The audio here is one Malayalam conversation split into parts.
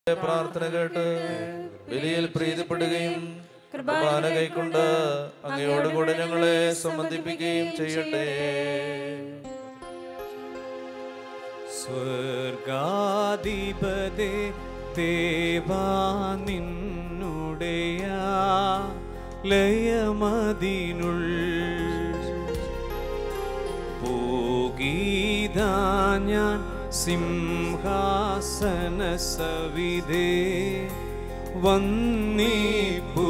പ്രാർത്ഥന കേട്ട് ബലിയിൽ പ്രീതിപ്പെടുകയും കുർബാന കൈക്കൊണ്ട് അങ്ങയോടുകൂടെ ഞങ്ങളെ സംബന്ധിപ്പിക്കുകയും ചെയ്യട്ടെ സ്വർഗാധിപതേ ദേവാ നിന്നുടയ ലയമതിനുൾ പോകീതാ ഞാൻ സിംഹാസന സവിധേ വന്നീപ്പൂ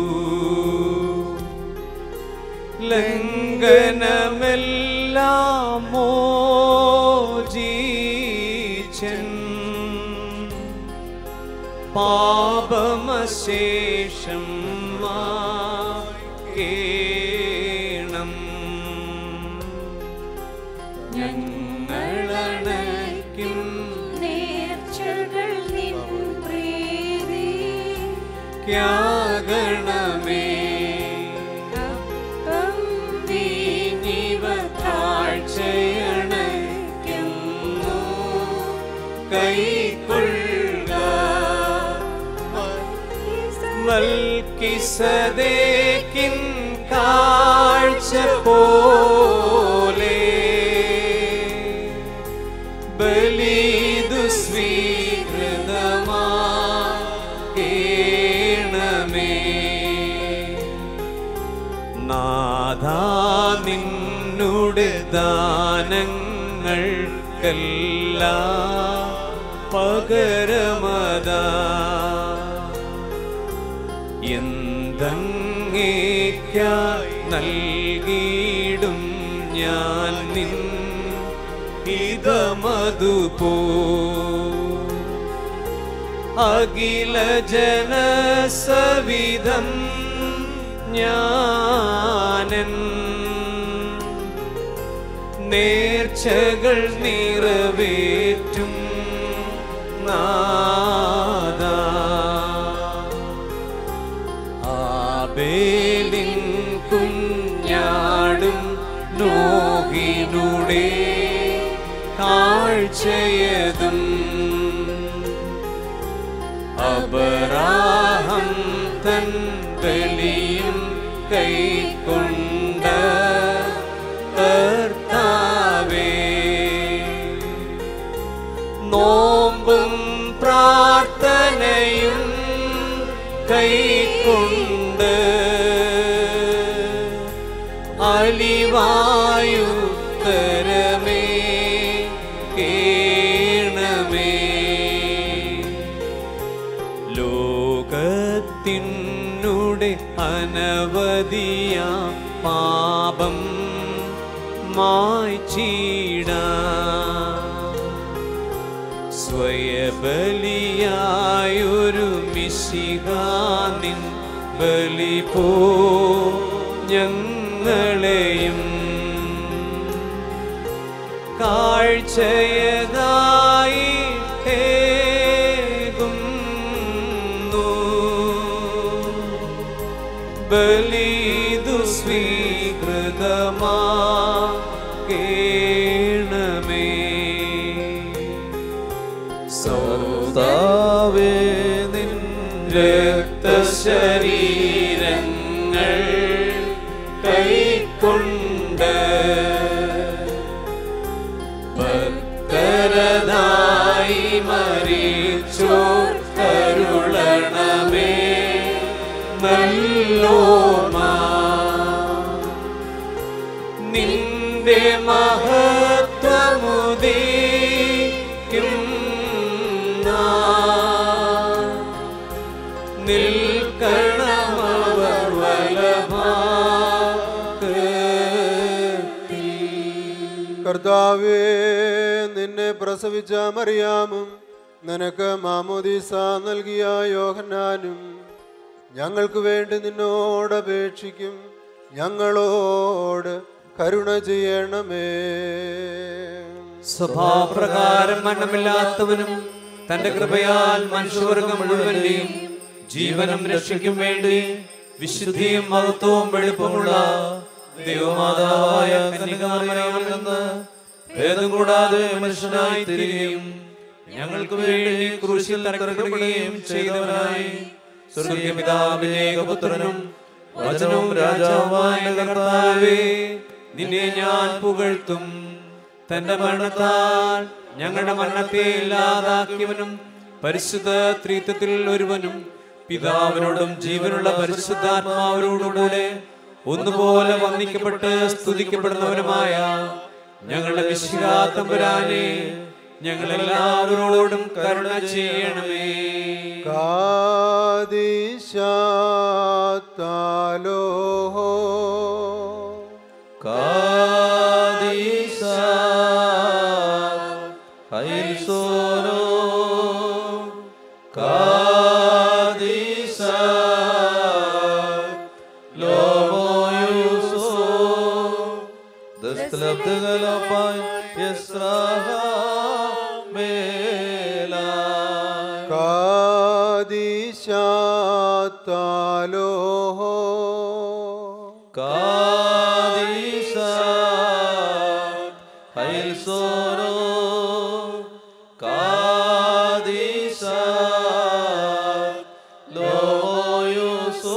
ലംഘനമെല്ലാം മോചിച്ചൻ പാപമശേഷം കേണം ഞങ്ങളണയ്ക്കും നേർച്ചകൾ നിൻ പ്രീതി ത്യാഗണമേ അപ്പം വീഞ്ഞിവ താഴ്ചയണയ്ക്കുന്നു കൈക്കൊള്ളുക മൽക്കിസദേക്കിൻ കാഴ്ച പോലെ ബലിദു സ്വീകൃതമാണമേ നാഥാ നിന്നുടെ ദാനങ്ങൾക്കെല്ലാം പകരമതാ എന്തങ്ങേക്കായി നൽകിയിടും ഞാൻ നിൻ ഇതമതുപോ അഖില ജനസവിധം ഞാനൻ നേർച്ചകൾ നിറവേറ്റും നാദാ ആബേലിൻ കുഞ്ഞാടും നോഹിനുടെ കാഴ്ചയതും അബരാഹം തൻ ബലിയും കൈക്കൊണ്ട കർത്താവേ നോമ്പും പ്രാർത്ഥനയും കൈക്കൊണ്ട് അലിവായുത്തരമേ കേണമേ ലോകത്തിനുടെ അനവധിയ പാപം മായ്ച്ചീട സ്വയബലിയായൊരു മിശിഹാനിൻ ബലി പോ ഞങ്ങളെയും കാഴ്ചയതായി ഏകുന്നു ബലിദു സ്വീകൃതമാ കേണമേ കർത്താവേ നിൻ രക്തശരീരങ്ങൾ കൈക്കൊണ്ട് ഭക്തരതായി മരിച്ചോർ കരുളണമേ നല്ലോമാ നിന്റെ മഹത്വമുദീക്കും നാൾ. നിൽക്കണമവർ വലഭാഗത്തിൽ. കർത്താവേ നിന്നെ പ്രസവിച്ച മറിയാമും നിനക്ക് മാമോദീസ നൽകിയ യോഹന്നാനും ഞങ്ങൾക്ക് വേണ്ടി നിന്നോട് അപേക്ഷിക്കും ഞങ്ങളോട് കരുണ ചെയ്യണമേ സ്വഭാവപ്രകാരം മരണമില്ലാത്തവനും തന്റെ കൃപയാൽ മനുഷ്യവർഗം മുഴുവന്റെയും ജീവനും രക്ഷയ്ക്കും വേണ്ടി വിശുദ്ധിയും മഹത്വവും വെളുപ്പമുള്ള ദൈവമാതാവായ കന്യകാമറിയാമിൽ നിന്ന് ഭേദം കൂടാതെ മനുഷ്യനായി തീരുകയും ഞങ്ങൾക്ക് വേണ്ടി ക്രൂശിൽ തറക്കപ്പെടുകയും ചെയ്തവനായി സ്വർഗീയപിതാവിന്റെ ഏകപുത്രനും വചനവും രാജാവായ കർത്താവേ നിന്നെ ഞാൻ പുകഴ്ത്തും തന്റെ മരണത്താൽ ഞങ്ങളുടെ മരണത്തെ ഇല്ലാതാക്കിയവനും പരിശുദ്ധ ത്രീത്വത്തിൽ ഒരുവനും പിതാവിനോടും ജീവനുള്ള പരിശുദ്ധാത്മാവിനോടുകൂടെ ഒന്നുപോലെ വന്ദിക്കപ്പെട്ട് സ്തുതിക്കപ്പെടുന്നവനുമായ ഞങ്ങളുടെ വിശ്വാത്തമ്പുരാനെ ഞങ്ങൾ എല്ലാവരോടും കരുണ ചെയ്യണമേ കാദിശാത്താലോ കാദീസ ഹൈൽസോനോ കാദീസ ലോമോയുസോ ദസ്തലബ്ദഗലപായ് യസ്രാഹ മേലാ കാദിശാത്താലോ കാദീസ ഹൈൽസോനോ കാദീസ ലോയുസോ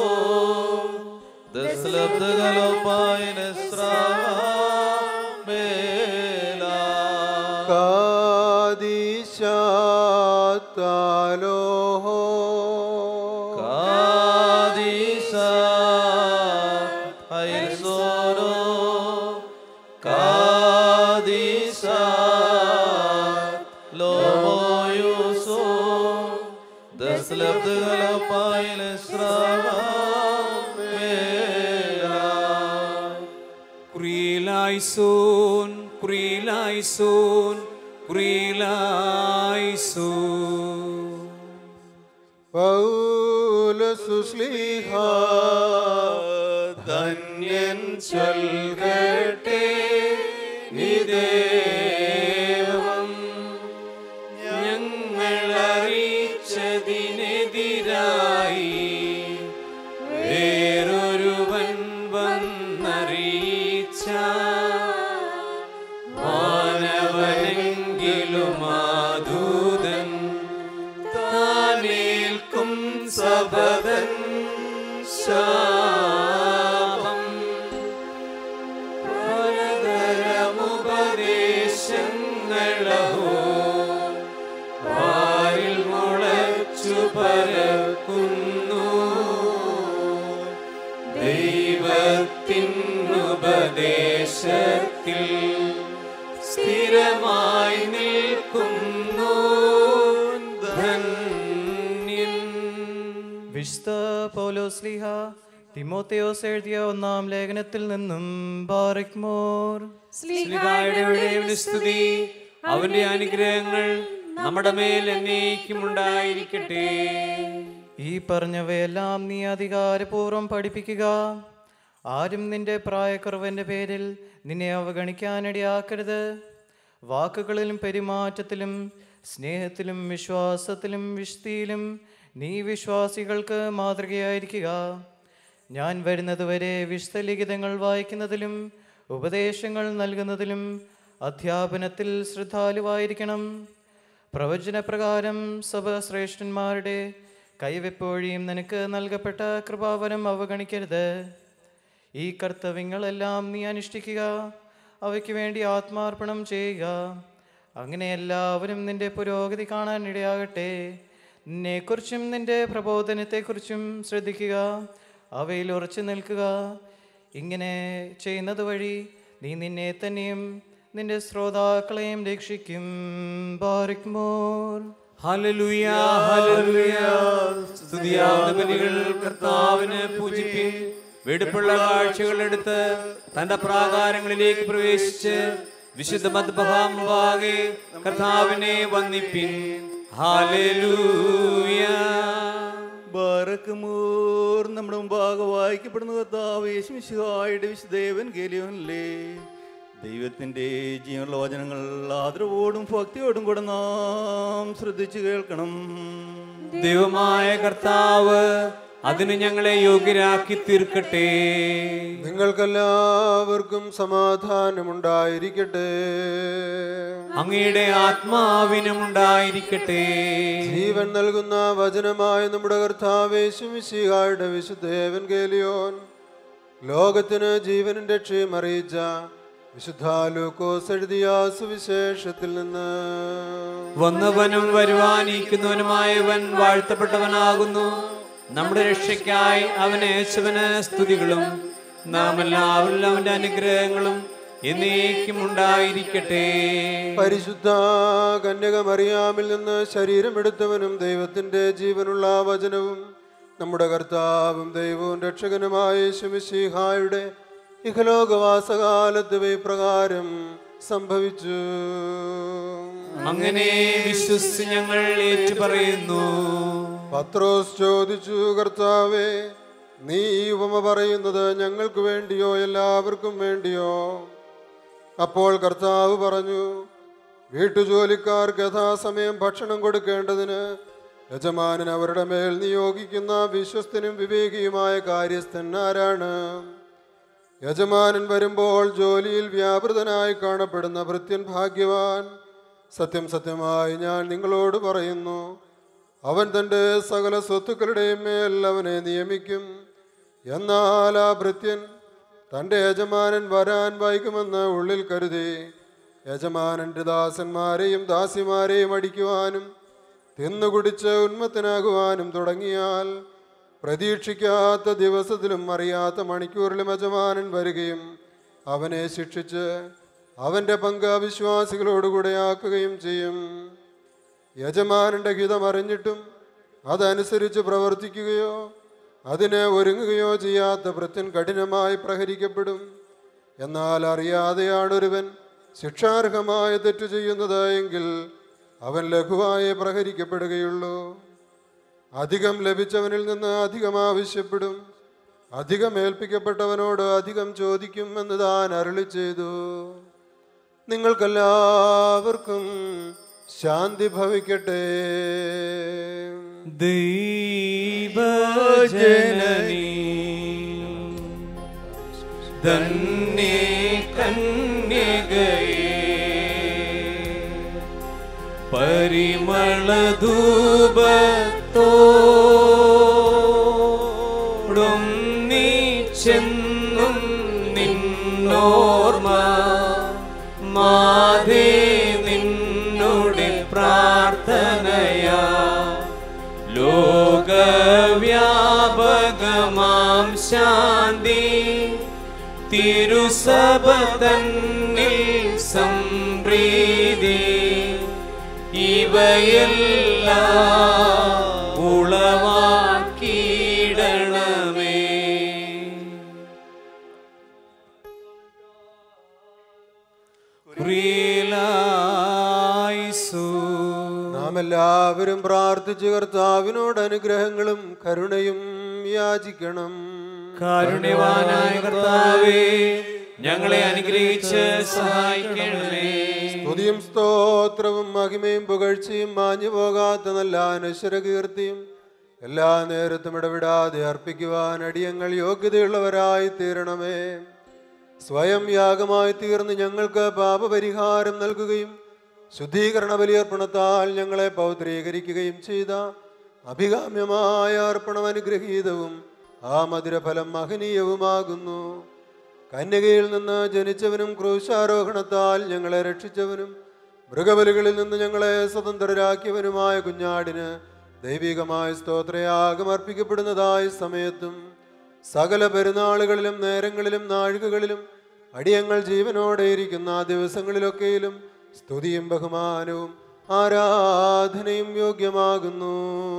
ദസ്ലബ്ദഗലപായ് യസ്രാഹ മേലാ കാദിശാത്താലോ കാദീസ ഹൈൽസോനോ കാദീസ ലോമോയുസോ ദസ്ലബ്ദഗലപായ് യസ്രാഹ മേലാ കുറിയിലായിസോൻ കുറിയിലായിസോൻ കുറിയിലായിസോൻ പൗലസുശ്ലീഹ ധന്യൻ ചൊൽകട്ടെ നിദേവം ഞങ്ങളറിയിച്ചതിനെതിരായി വേറൊരുവൻ വന്നറിയിച്ച മാനവനെങ്കിലും മാധൂതൻ താനേൽക്കും സബദൻ ശാപം പലതരമുപദേശങ്ങളഹോ വാരിൽ മുളച്ചു പരക്കുന്നു ദൈവത്തിനുപദേശത്തിൽ സ്ഥിരമായി നിൽക്കുന്നു ധന്യൻ വിശുദ്ധ പൗലോസ്ലിഹ തിമോത്തിയോസ് എഴുതിയ ഒന്നാം ലേഖനത്തിൽ നിന്നും ബാറിക്മോർ ശ്ലീഹായുടെ സ്തുതി അവന്റെ അനുഗ്രഹങ്ങൾ നമ്മുടെ മേൽ എന്നേക്കും ഉണ്ടായിരിക്കട്ടെ ഈ പറഞ്ഞവയെല്ലാം നീ അധികാരപൂർവ്വം പഠിപ്പിക്കുക ആരും നിന്റെ പ്രായക്കുറവിൻ്റെ പേരിൽ നിന്നെ അവഗണിക്കാനിടയാക്കരുത് വാക്കുകളിലും പെരുമാറ്റത്തിലും സ്നേഹത്തിലും വിശ്വാസത്തിലും വിശുദ്ധിയിലും നീ വിശ്വാസികൾക്ക് മാതൃകയായിരിക്കുക ഞാൻ വരുന്നതുവരെ വിശുദ്ധ ലിഖിതങ്ങൾ വായിക്കുന്നതിലും ഉപദേശങ്ങൾ നൽകുന്നതിലും അധ്യാപനത്തിൽ ശ്രദ്ധാലുവായിരിക്കണം പ്രവചനപ്രകാരം സഭശ്രേഷ്ഠന്മാരുടെ കൈവെപ്പ് വഴിയും നിനക്ക് നൽകപ്പെട്ട കൃപാവരം അവഗണിക്കരുത് ഈ കർത്തവ്യങ്ങളെല്ലാം നീ അനുഷ്ഠിക്കുക അവയ്ക്ക് വേണ്ടി ആത്മാർപ്പണം ചെയ്യുക അങ്ങനെ എല്ലാവരും നിന്റെ പുരോഗതി കാണാൻ ഇടയാകട്ടെ നിന്നെക്കുറിച്ചും നിന്റെ പ്രബോധനത്തെക്കുറിച്ചും ശ്രദ്ധിക്കുക അവയിൽ ഉറച്ചു നിൽക്കുക ഇങ്ങനെ ചെയ്യുന്നത് വഴി നീ നിന്നെ തന്നെയും നിന്റെ ശ്രോതാക്കളെയും രക്ഷിക്കും ബാറിക്മോർ ഹല്ലേലൂയ ഹല്ലേലൂയ സ്തുതിയാവുന്ന ബലികൾ കർത്താവിന് പൂജിപ്പിൻ വെടുപ്പുള്ള കാഴ്ചകൾ എടുത്ത് തന്റെ പ്രാകാരങ്ങളിലേക്ക് പ്രവേശിച്ച് വിശുദ്ധ മദ്ബഹാമുമ്പാകെ കർത്താവിനെ വന്ദിപ്പിൻ ഹല്ലേലൂയ ബാറക്കുമൂർ നമ്മുടെ മുമ്പാകെ വായിക്കപ്പെടുന്ന കർത്താവ് യേശുമിശിഹായുടെ വിശുദ്ധേവൻ ഗേലിയോനില്ലേ ദൈവത്തിൻ്റെ ജീവനുള്ള വചനങ്ങൾ ആദരവോടും ഭക്തിയോടും കൂടെ നാം ശ്രദ്ധിച്ചു കേൾക്കണം ദൈവമായ കർത്താവ് അതിന് ഞങ്ങളെ യോഗ്യരാക്കി തീർക്കട്ടെ നിങ്ങൾക്കെല്ലാവർക്കും സമാധാനമുണ്ടായിരിക്കട്ടെ അങ്ങയുടെ ആത്മാവിനും ഉണ്ടായിരിക്കട്ടെ ജീവൻ നൽകുന്ന വചനമായ നമ്മുടെ കർത്താവേശുമിശിഹായുടെ വിശുദ്ധേവൻ കേലിയോൻ ലോകത്തിന് ജീവനും രക്ഷയും അറിയിച്ച വിശുദ്ധ ലൂക്കോസ് എഴുതിയ സുവിശേഷത്തിൽ നിന്ന് വന്നവനും വരുവാനിരിക്കുന്നവനുമായവൻ വാഴ്ത്തപ്പെട്ടവനാകുന്നു നമ്മുടെ രക്ഷയ്ക്കായി അവന് യേശുവിന് സ്തുതികളും നാം എല്ലാവരിലും അവന്റെ അനുഗ്രഹങ്ങളും എന്നേക്കും ഉണ്ടായിരിക്കട്ടെ പരിശുദ്ധ കന്യക മറിയാമിൽ നിന്ന് ശരീരമെടുത്തവനും ദൈവത്തിന്റെ ജീവനുള്ള വചനവും നമ്മുടെ കർത്താവും ദൈവവും രക്ഷകനുമായ ശുമിശിഹായുടെ ഇഹലോകവാസകാലത്ത് ഇപ്രകാരം സംഭവിച്ചു അങ്ങനെ വിശ്വസിച്ച് ഞങ്ങൾ ഏറ്റുപറയുന്നു പത്രോസ് ചോദിച്ചു കർത്താവേ നീ ഈ ഉപമ പറയുന്നത് ഞങ്ങൾക്ക് വേണ്ടിയോ എല്ലാവർക്കും വേണ്ടിയോ അപ്പോൾ കർത്താവ് പറഞ്ഞു വീട്ടുജോലിക്കാർക്ക് യഥാസമയം ഭക്ഷണം കൊടുക്കേണ്ടതിന് യജമാനൻ അവരുടെ മേൽ നിയോഗിക്കുന്ന വിശ്വസ്തനും വിവേകിയുമായ കാര്യസ്ഥൻ ആരാണ് യജമാനൻ വരുമ്പോൾ ജോലിയിൽ വ്യാപൃതനായി കാണപ്പെടുന്ന ഭൃത്യൻ ഭാഗ്യവാൻ സത്യം സത്യമായി ഞാൻ നിങ്ങളോട് പറയുന്നു അവൻ തൻ്റെ സകല സ്വത്തുക്കളുടെയും മേൽ അവനെ നിയമിക്കും എന്നാൽ ആ ഭൃത്യൻ തൻ്റെ യജമാനൻ വരാൻ വൈകുമെന്ന് ഉള്ളിൽ കരുതി യജമാനൻ്റെ ദാസന്മാരെയും ദാസിമാരെയും അടിക്കുവാനും തിന്നുകുടിച്ച് ഉന്മത്തനാകുവാനും തുടങ്ങിയാൽ പ്രതീക്ഷിക്കാത്ത ദിവസത്തിലും അറിയാത്ത മണിക്കൂറിലും യജമാനൻ വരികയും അവനെ ശിക്ഷിച്ച് അവൻ്റെ പങ്ക് അവിശ്വാസികളോടുകൂടെ ആക്കുകയും ചെയ്യും യജമാനന്റെ ഹിതമറിഞ്ഞിട്ടും അതനുസരിച്ച് പ്രവർത്തിക്കുകയോ അതിന് ഒരുങ്ങുകയോ ചെയ്യാത്ത ഭൃത്യൻ കഠിനമായി പ്രഹരിക്കപ്പെടും എന്നാൽ അറിയാതെയാണ് ഒരുവൻ ശിക്ഷാർഹമായ തെറ്റു ചെയ്യുന്നത് എങ്കിൽ അവൻ ലഘുവായി പ്രഹരിക്കപ്പെടുകയുള്ളൂ അധികം ലഭിച്ചവനിൽ നിന്ന് അധികം ആവശ്യപ്പെടും അധികം ഏൽപ്പിക്കപ്പെട്ടവനോട് അധികം ചോദിക്കും എന്ന് താൻ അരളി ചെയ്തു നിങ്ങൾക്കെല്ലാവർക്കും ശാന്തി ഭവിക്കട്ടെ ദൈവജനനീ ധന്യേ കന്യകയേ പരിമളധൂപത്തോടും നീ ചെന്നും നിന്നോർമ്മ മാതേ നിന്നുടെ പ്രാർത്ഥനയാ ലോകവ്യാപകമാം ശാന്തി തിരുസഭ തന്നിൽ സംപ്രീതി ഇവയെല്ലാം ഉളവാക്കിയിടണമേ പ്രിയലായിസു നാം എല്ലാവരും പ്രാർത്ഥിച്ച് കർത്താവിനോട് അനുഗ്രഹങ്ങളും കരുണയും യാചിക്കണം കാരുണ്യവാനായ കർത്താവേ ഞങ്ങളെ അനുഗ്രഹിച്ച് സഹായിക്കണമേ സ്തുതിയും സ്തോത്രവും മഹിമയും പുകഴ്ചയും മാഞ്ഞു പോകാത്ത നല്ല അനശ്വര കീർത്തിയും എല്ലാ നേരത്തും ഇടവിടാതെ അർപ്പിക്കുവാൻ അടിയങ്ങൾ യോഗ്യതയുള്ളവരായി തീരണമേ സ്വയം യാഗമായി തീർന്ന് ഞങ്ങൾക്ക് പാപപരിഹാരം നൽകുകയും ശുദ്ധീകരണ ബലിയർപ്പണത്താൽ ഞങ്ങളെ പൗത്രീകരിക്കുകയും ചെയ്ത അഭികാമ്യമായ അർപ്പണം അനുഗ്രഹീതവും ആ മധുരഫലം മഹനീയവുമാകുന്നു കന്യകയിൽ നിന്ന് ജനിച്ചവനും ക്രൂശാരോഹണത്താൽ ഞങ്ങളെ രക്ഷിച്ചവനും മൃഗബലികളിൽ നിന്ന് ഞങ്ങളെ സ്വതന്ത്രരാക്കിയവനുമായ കുഞ്ഞാടിന് ദൈവികമായ സ്തോത്രയാഗം അർപ്പിക്കപ്പെടുന്നതായ സമയത്തും സകല പെരുന്നാളുകളിലും നേരങ്ങളിലും നാഴികകളിലും അടിയങ്ങൾ ജീവനോടെ ഇരിക്കുന്ന ആ ദിവസങ്ങളിലൊക്കെയിലും സ്തുതിയും ബഹുമാനവും ആരാധനയും യോഗ്യമാകുന്നു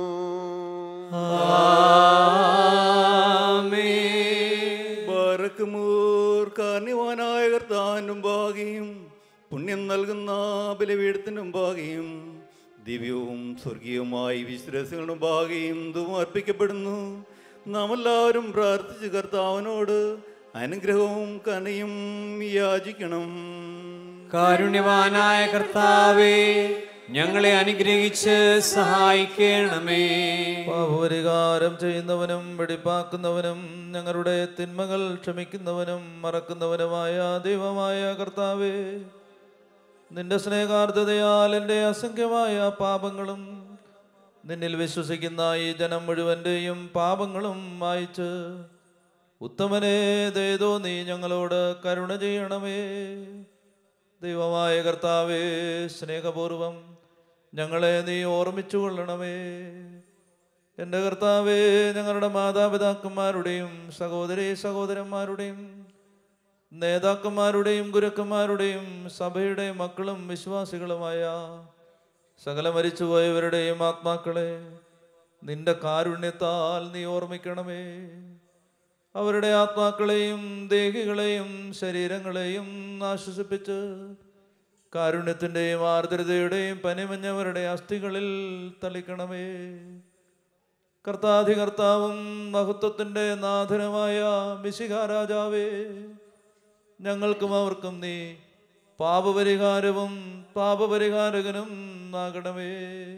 ബാറക്കുമൂർ കാർണിവാനായ കർത്താനും ഭാഗിയും പുണ്യം നൽകുന്ന ബലിപീഠത്തിനും ഭാഗിയും ദിവ്യവും സ്വർഗീയവുമായി വിശ്വാസങ്ങളും ഭാഗിയും ധൂപം അർപ്പിക്കപ്പെടുന്നു നാം എല്ലാവരും പ്രാർത്ഥിച്ച് കർത്താവിനോട് അനുഗ്രഹവും കനയും യാചിക്കണം കാരുണ്യവാനായ കർത്താവേ ഞങ്ങളെ അനുഗ്രഹിച്ച് സഹായിക്കണമേ പാപപരിഹാരം ചെയ്യുന്നവനും വെടിപ്പാക്കുന്നവനും ഞങ്ങളുടെ തിന്മകൾ ക്ഷമിക്കുന്നവനും മറക്കുന്നവനുമായ ദൈവമായ കർത്താവേ നിന്റെ സ്നേഹാർദ്ദതയാൽ എൻ്റെ അസംഖ്യമായ പാപങ്ങളും നിന്നിൽ വിശ്വസിക്കുന്ന ഈ ജനം മുഴുവൻ്റെയും പാപങ്ങളും മായിച്ച് ഉത്തമനെ ദയതോ നീ ഞങ്ങളോട് കരുണ ചെയ്യണമേ ദൈവമായ കർത്താവേ സ്നേഹപൂർവം ഞങ്ങളെ നീ ഓർമ്മിച്ചു കൊള്ളണമേ എൻ്റെ കർത്താവേ ഞങ്ങളുടെ മാതാപിതാക്കന്മാരുടെയും സഹോദരി സഹോദരന്മാരുടെയും നേതാക്കന്മാരുടെയും ഗുരുക്കന്മാരുടെയും സഭയുടെ മക്കളും വിശ്വാസികളുമായ സകല മരിച്ചുപോയവരുടെയും ആത്മാക്കളെ നിന്റെ കാരുണ്യത്താൽ നീ ഓർമ്മിക്കണമേ അവരുടെ ആത്മാക്കളെയും ദേഹികളെയും ശരീരങ്ങളെയും ആശ്വസിപ്പിച്ച് കാരുണ്യത്തിൻ്റെയും ആർദ്രതയുടെയും പനിമഞ്ഞവരുടെ അസ്ഥികളിൽ തളിക്കണമേ കർത്താധികർത്താവും മഹത്വത്തിൻ്റെ നാഥനുമായ മിശിഹാരാജാവേ ഞങ്ങൾക്കും അവർക്കും നീ പാപപരിഹാരവും പാപപരിഹാരകനും ആകണമേ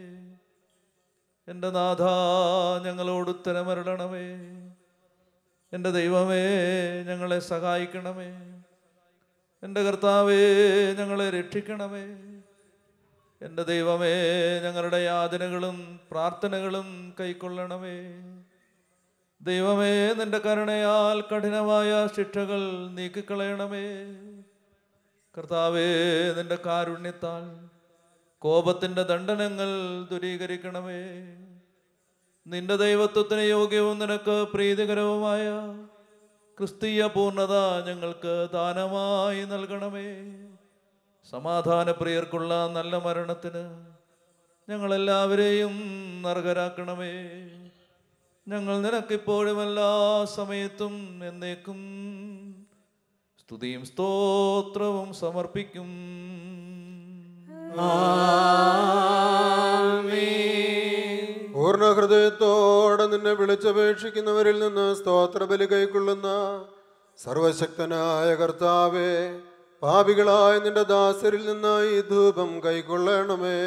എൻ്റെ നാഥ ഞങ്ങളോട് ഉത്തരമരളണമേ എൻ്റെ ദൈവമേ ഞങ്ങളെ സഹായിക്കണമേ എൻ്റെ കർത്താവേ ഞങ്ങളെ രക്ഷിക്കണമേ എൻ്റെ ദൈവമേ ഞങ്ങളുടെ യാതനകളും പ്രാർത്ഥനകളും കൈക്കൊള്ളണമേ ദൈവമേ നിന്റെ കരുണയാൽ കഠിനമായ ശിക്ഷകൾ നീക്കിക്കളയണമേ കർത്താവേ നിന്റെ കാരുണ്യത്താൽ കോപത്തിൻ്റെ ദണ്ഡനങ്ങൾ ദുരീകരിക്കണമേ നിന്റെ ദൈവത്വത്തിന് യോഗ്യവും നിനക്ക് പ്രീതികരവുമായ ക്രിസ്തീയ പൂർണ്ണത ഞങ്ങൾക്ക് ദാനമായി നൽകണമേ സമാധാനപ്രിയർക്കുള്ള നല്ല മരണത്തിന് ഞങ്ങളെല്ലാവരെയും നർഹരാക്കണമേ ഞങ്ങൾ നിനക്കിപ്പോഴും എല്ലാ സമയത്തും എന്നേക്കും സ്തുതിയും സ്തോത്രവും സമർപ്പിക്കും പൂർണ്ണ ഹൃദയത്തോടെ നിന്നെ വിളിച്ചപേക്ഷിക്കുന്നവരിൽ നിന്ന് സ്തോത്രബലി കൈക്കൊള്ളുന്ന സർവശക്തനായ കർത്താവേ പാപികളായ നിന്റെ ദാസരിൽ നിന്ന് ഈ ധൂപം കൈക്കൊള്ളണമേ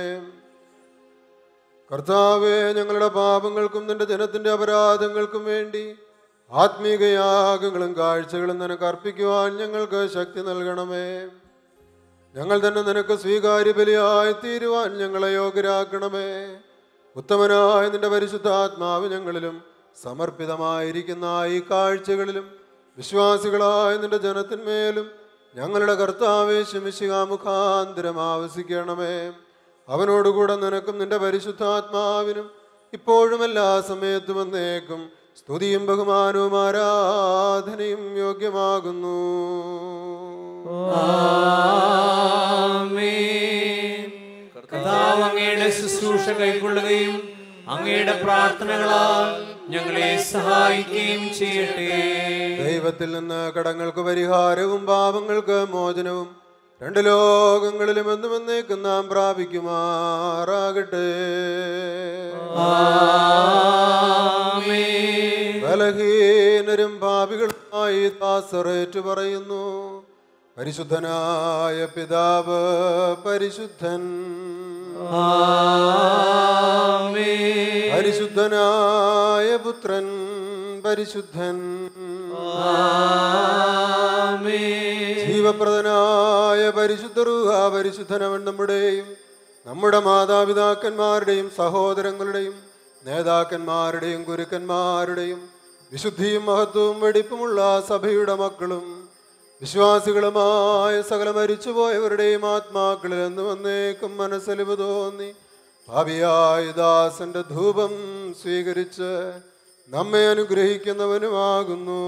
കർത്താവേ ഞങ്ങളുടെ പാപങ്ങൾക്കും നിന്റെ ജനത്തിന്റെ അപരാധങ്ങൾക്കും വേണ്ടി ആത്മീകയാഗങ്ങളും കാഴ്ചകളും നിനക്ക് അർപ്പിക്കുവാൻ ഞങ്ങൾക്ക് ശക്തി നൽകണമേ ഞങ്ങൾ തന്നെ നിനക്ക് സ്വീകാര്യ ബലിയായി തീരുവാൻ ഞങ്ങളെ യോഗ്യരാക്കണമേ ഉത്തമനായ നിന്റെ പരിശുദ്ധാത്മാവ് ഞങ്ങളിലും സമർപ്പിതമായിരിക്കുന്ന ഈ കാഴ്ചകളിലും വിശ്വാസികളായ നിന്റെ ജനത്തിന്മേലും ഞങ്ങളുടെ കർത്താവെ ശമിശിക മുഖാന്തരം ആവസിക്കണമേ അവനോടുകൂടെ നിനക്കും നിന്റെ പരിശുദ്ധാത്മാവിനും ഇപ്പോഴും എല്ലാ സമയത്തും എന്നേക്കും സ്തുതിയും ബഹുമാനവും ആരാധനയും യോഗ്യമാകുന്നു കർത്താവ് അങ്ങയുടെ ശുശ്രൂഷ കൈക്കൊള്ളുകയും അങ്ങയുടെ പ്രാർത്ഥനകളാൽ ഞങ്ങളെ സഹായിക്കുകയും ചെയ്യട്ടെ ദൈവത്തിൽ നിന്ന് കടങ്ങൾക്ക് പരിഹാരവും പാപങ്ങൾക്ക് മോചനവും രണ്ട് ലോകങ്ങളിലും എന്നും എന്നേക്കും നാം പ്രാപിക്കുമാറാകട്ടെ ബലഹീനരും പാപികളുമായി ദാസറേറ്റു പറയുന്നു പരിശുദ്ധനായ പിതാവ് പരിശുദ്ധൻ പരിശുദ്ധനായ പുത്രൻ പരിശുദ്ധൻ ജീവപ്രദനായ പരിശുദ്ധ റൂഹ പരിശുദ്ധനവൻ നമ്മുടെയും നമ്മുടെ മാതാപിതാക്കന്മാരുടെയും സഹോദരങ്ങളുടെയും നേതാക്കന്മാരുടെയും ഗുരുക്കന്മാരുടെയും വിശുദ്ധിയും മഹത്വവും വെടിപ്പുമുള്ള സഭയുടെ മക്കളും വിശ്വാസികളുമായ സകല മരിച്ചുപോയവരുടെയും ആത്മാക്കളിൽ എന്ന് വന്നേക്കും മനസ്സലിവ് തോന്നി ഭാവിയായ ദാസന്റെ ധൂപം സ്വീകരിച്ച് നമ്മെ അനുഗ്രഹിക്കുന്നവനുമാകുന്നു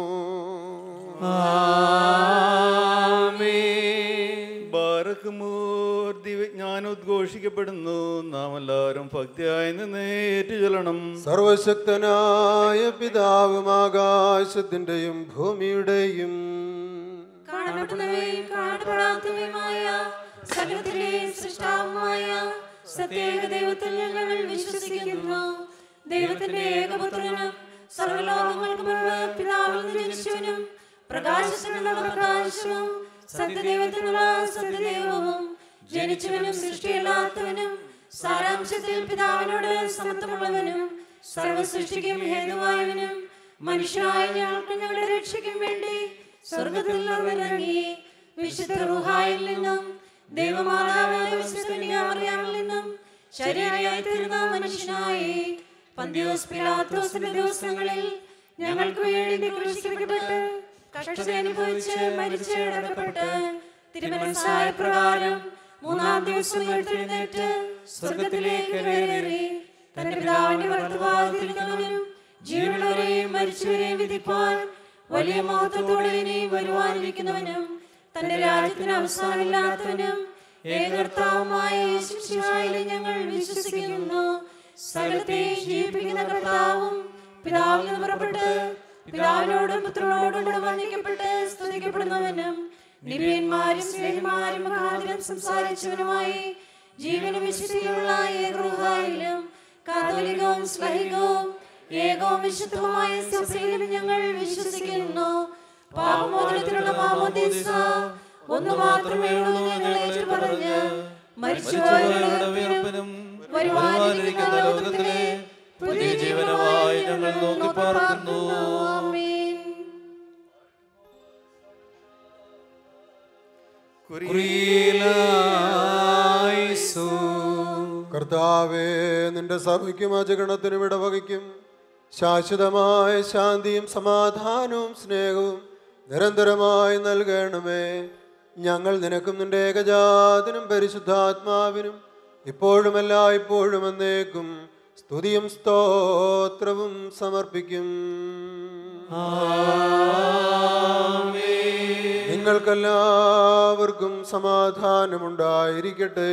ബാറക്കുമൂർ ദിവ്യജ്ഞാനം ഉദ്ഘോഷിക്കപ്പെടുന്നു നാം എല്ലാവരും ഭക്തിയായി നിന്ന് ഏറ്റുചൊല്ലണം സർവശക്തനായ പിതാവും ആകാശത്തിന്റെയും ഭൂമിയുടെയും കാണപ്പെടുന്നവയും കാണപ്പെടാത്തവയുമായ സകലത്തിലെ സൃഷ്ടാവുമായ സത്യേക ദൈവത്തിൽ ഞങ്ങൾ വിശ്വസിക്കുന്നു ദൈവത്തിന്റെ ഏകപുത്രനും സർവലോകങ്ങൾക്ക് മുമ്പ് പിതാവിൽ നിന്ന് ജനിച്ചവനും പ്രകാശത്തിനുള്ള പ്രകാശവും സത്യദൈവത്തിനുള്ള സത്യദൈവവും ജനിച്ചവനും സൃഷ്ടിയല്ലാത്തവനും സാരാംശത്തിൽ പിതാവിനോട് സമത്വമുള്ളവനും സർവസൃഷ്ടിക്കും ഹേതുവായവനും മനുഷ്യനായ ഞങ്ങൾക്ക് ഞങ്ങളുടെ രക്ഷയ്ക്കും വേണ്ടി സ്വർഗത്തിൽ നിറങ്ങി വിശുദ്ധ റുഹായിൽ നിന്നും ദൈവമാതാവായ വിശ്വസനീയമറിയാമിൽ നിന്നും ശരീരയായി തീർന്ന മനുഷ്യനായി പന്തിയോസ് പിലാത്തോസിന്റെ ദിവസങ്ങളിൽ ഞങ്ങൾക്ക് വേണ്ടി ക്രൂശിക്കപ്പെട്ട് കഷ്ടത അനുഭവിച്ച് മരിച്ച് അടക്കപ്പെട്ട് തിരുമനസായ പ്രകാരം മൂന്നാം ദിവസം ഉയർത്തെഴുന്നേറ്റ് സ്വർഗത്തിലേക്ക് കയറി തന്റെ പിതാവിന്റെ വർത്തമാനത്തിരിക്കുന്നവനും ജീവനുള്ളവരെയും മരിച്ചവരെയും വിധിപ്പാൻ വലിയ മഹത്വത്തോടെ ഇനി വരുവാനിരിക്കുന്നവനും തന്റെ രാജ്യത്തിന് അവസാനമില്ലാത്തവനും ഏകർത്താവുമായ യേശുശിഹായിലെ ഞങ്ങൾ വിശ്വസിക്കുന്നു സകലത്തെ ജീവിപ്പിക്കുന്ന കർത്താവും പിതാവിൽ നിന്ന് പുറപ്പെട്ട് പിതാവിനോടും പുത്രനോടും കൂടെ വന്ദിക്കപ്പെട്ട് സ്തുതിക്കപ്പെടുന്നവനും നിബിയന്മാരും സ്നേഹിമാരും മഹാദിനം സംസാരിച്ചവനുമായി ജീവനും വിശുദ്ധിയുള്ള ഏകൃഹായിലും കാതോലികവും സ്ലൈകവും ഏകവും വിശുദ്ധവുമായ സഭയിലും ഞങ്ങൾ വിശ്വസിക്കുന്നു പാപമോചനത്തിനുള്ള മാമോദീസ ഒന്ന് മാത്രമേ ഉള്ളൂ ഞങ്ങൾ ഏറ്റുപറഞ്ഞ് മരിച്ചുപോയവരുടെ ഉയർപ്പിനും വരുവാനിരിക്കുന്ന ലോകത്തിലെ പുതിയ ജീവനമായി ഞങ്ങൾ നോക്കി പാർക്കുന്നു ആമേൻ കുറിയിലായിസു കർത്താവേ നിന്റെ സഭയ്ക്കും അജഗണത്തിനും ഇടവകയ്ക്കും ശാശ്വതമായ ശാന്തിയും സമാധാനവും സ്നേഹവും നിരന്തരമായി നൽകണമേ ഞങ്ങൾ നിനക്കും നിന്റെ ഏകജാതനും പരിശുദ്ധാത്മാവിനും ഇപ്പോഴും എല്ലായ്പ്പോഴും എന്നേക്കും സ്തുതിയും സ്തോത്രവും സമർപ്പിക്കും നിങ്ങൾക്കെല്ലാവർക്കും സമാധാനമുണ്ടായിരിക്കട്ടെ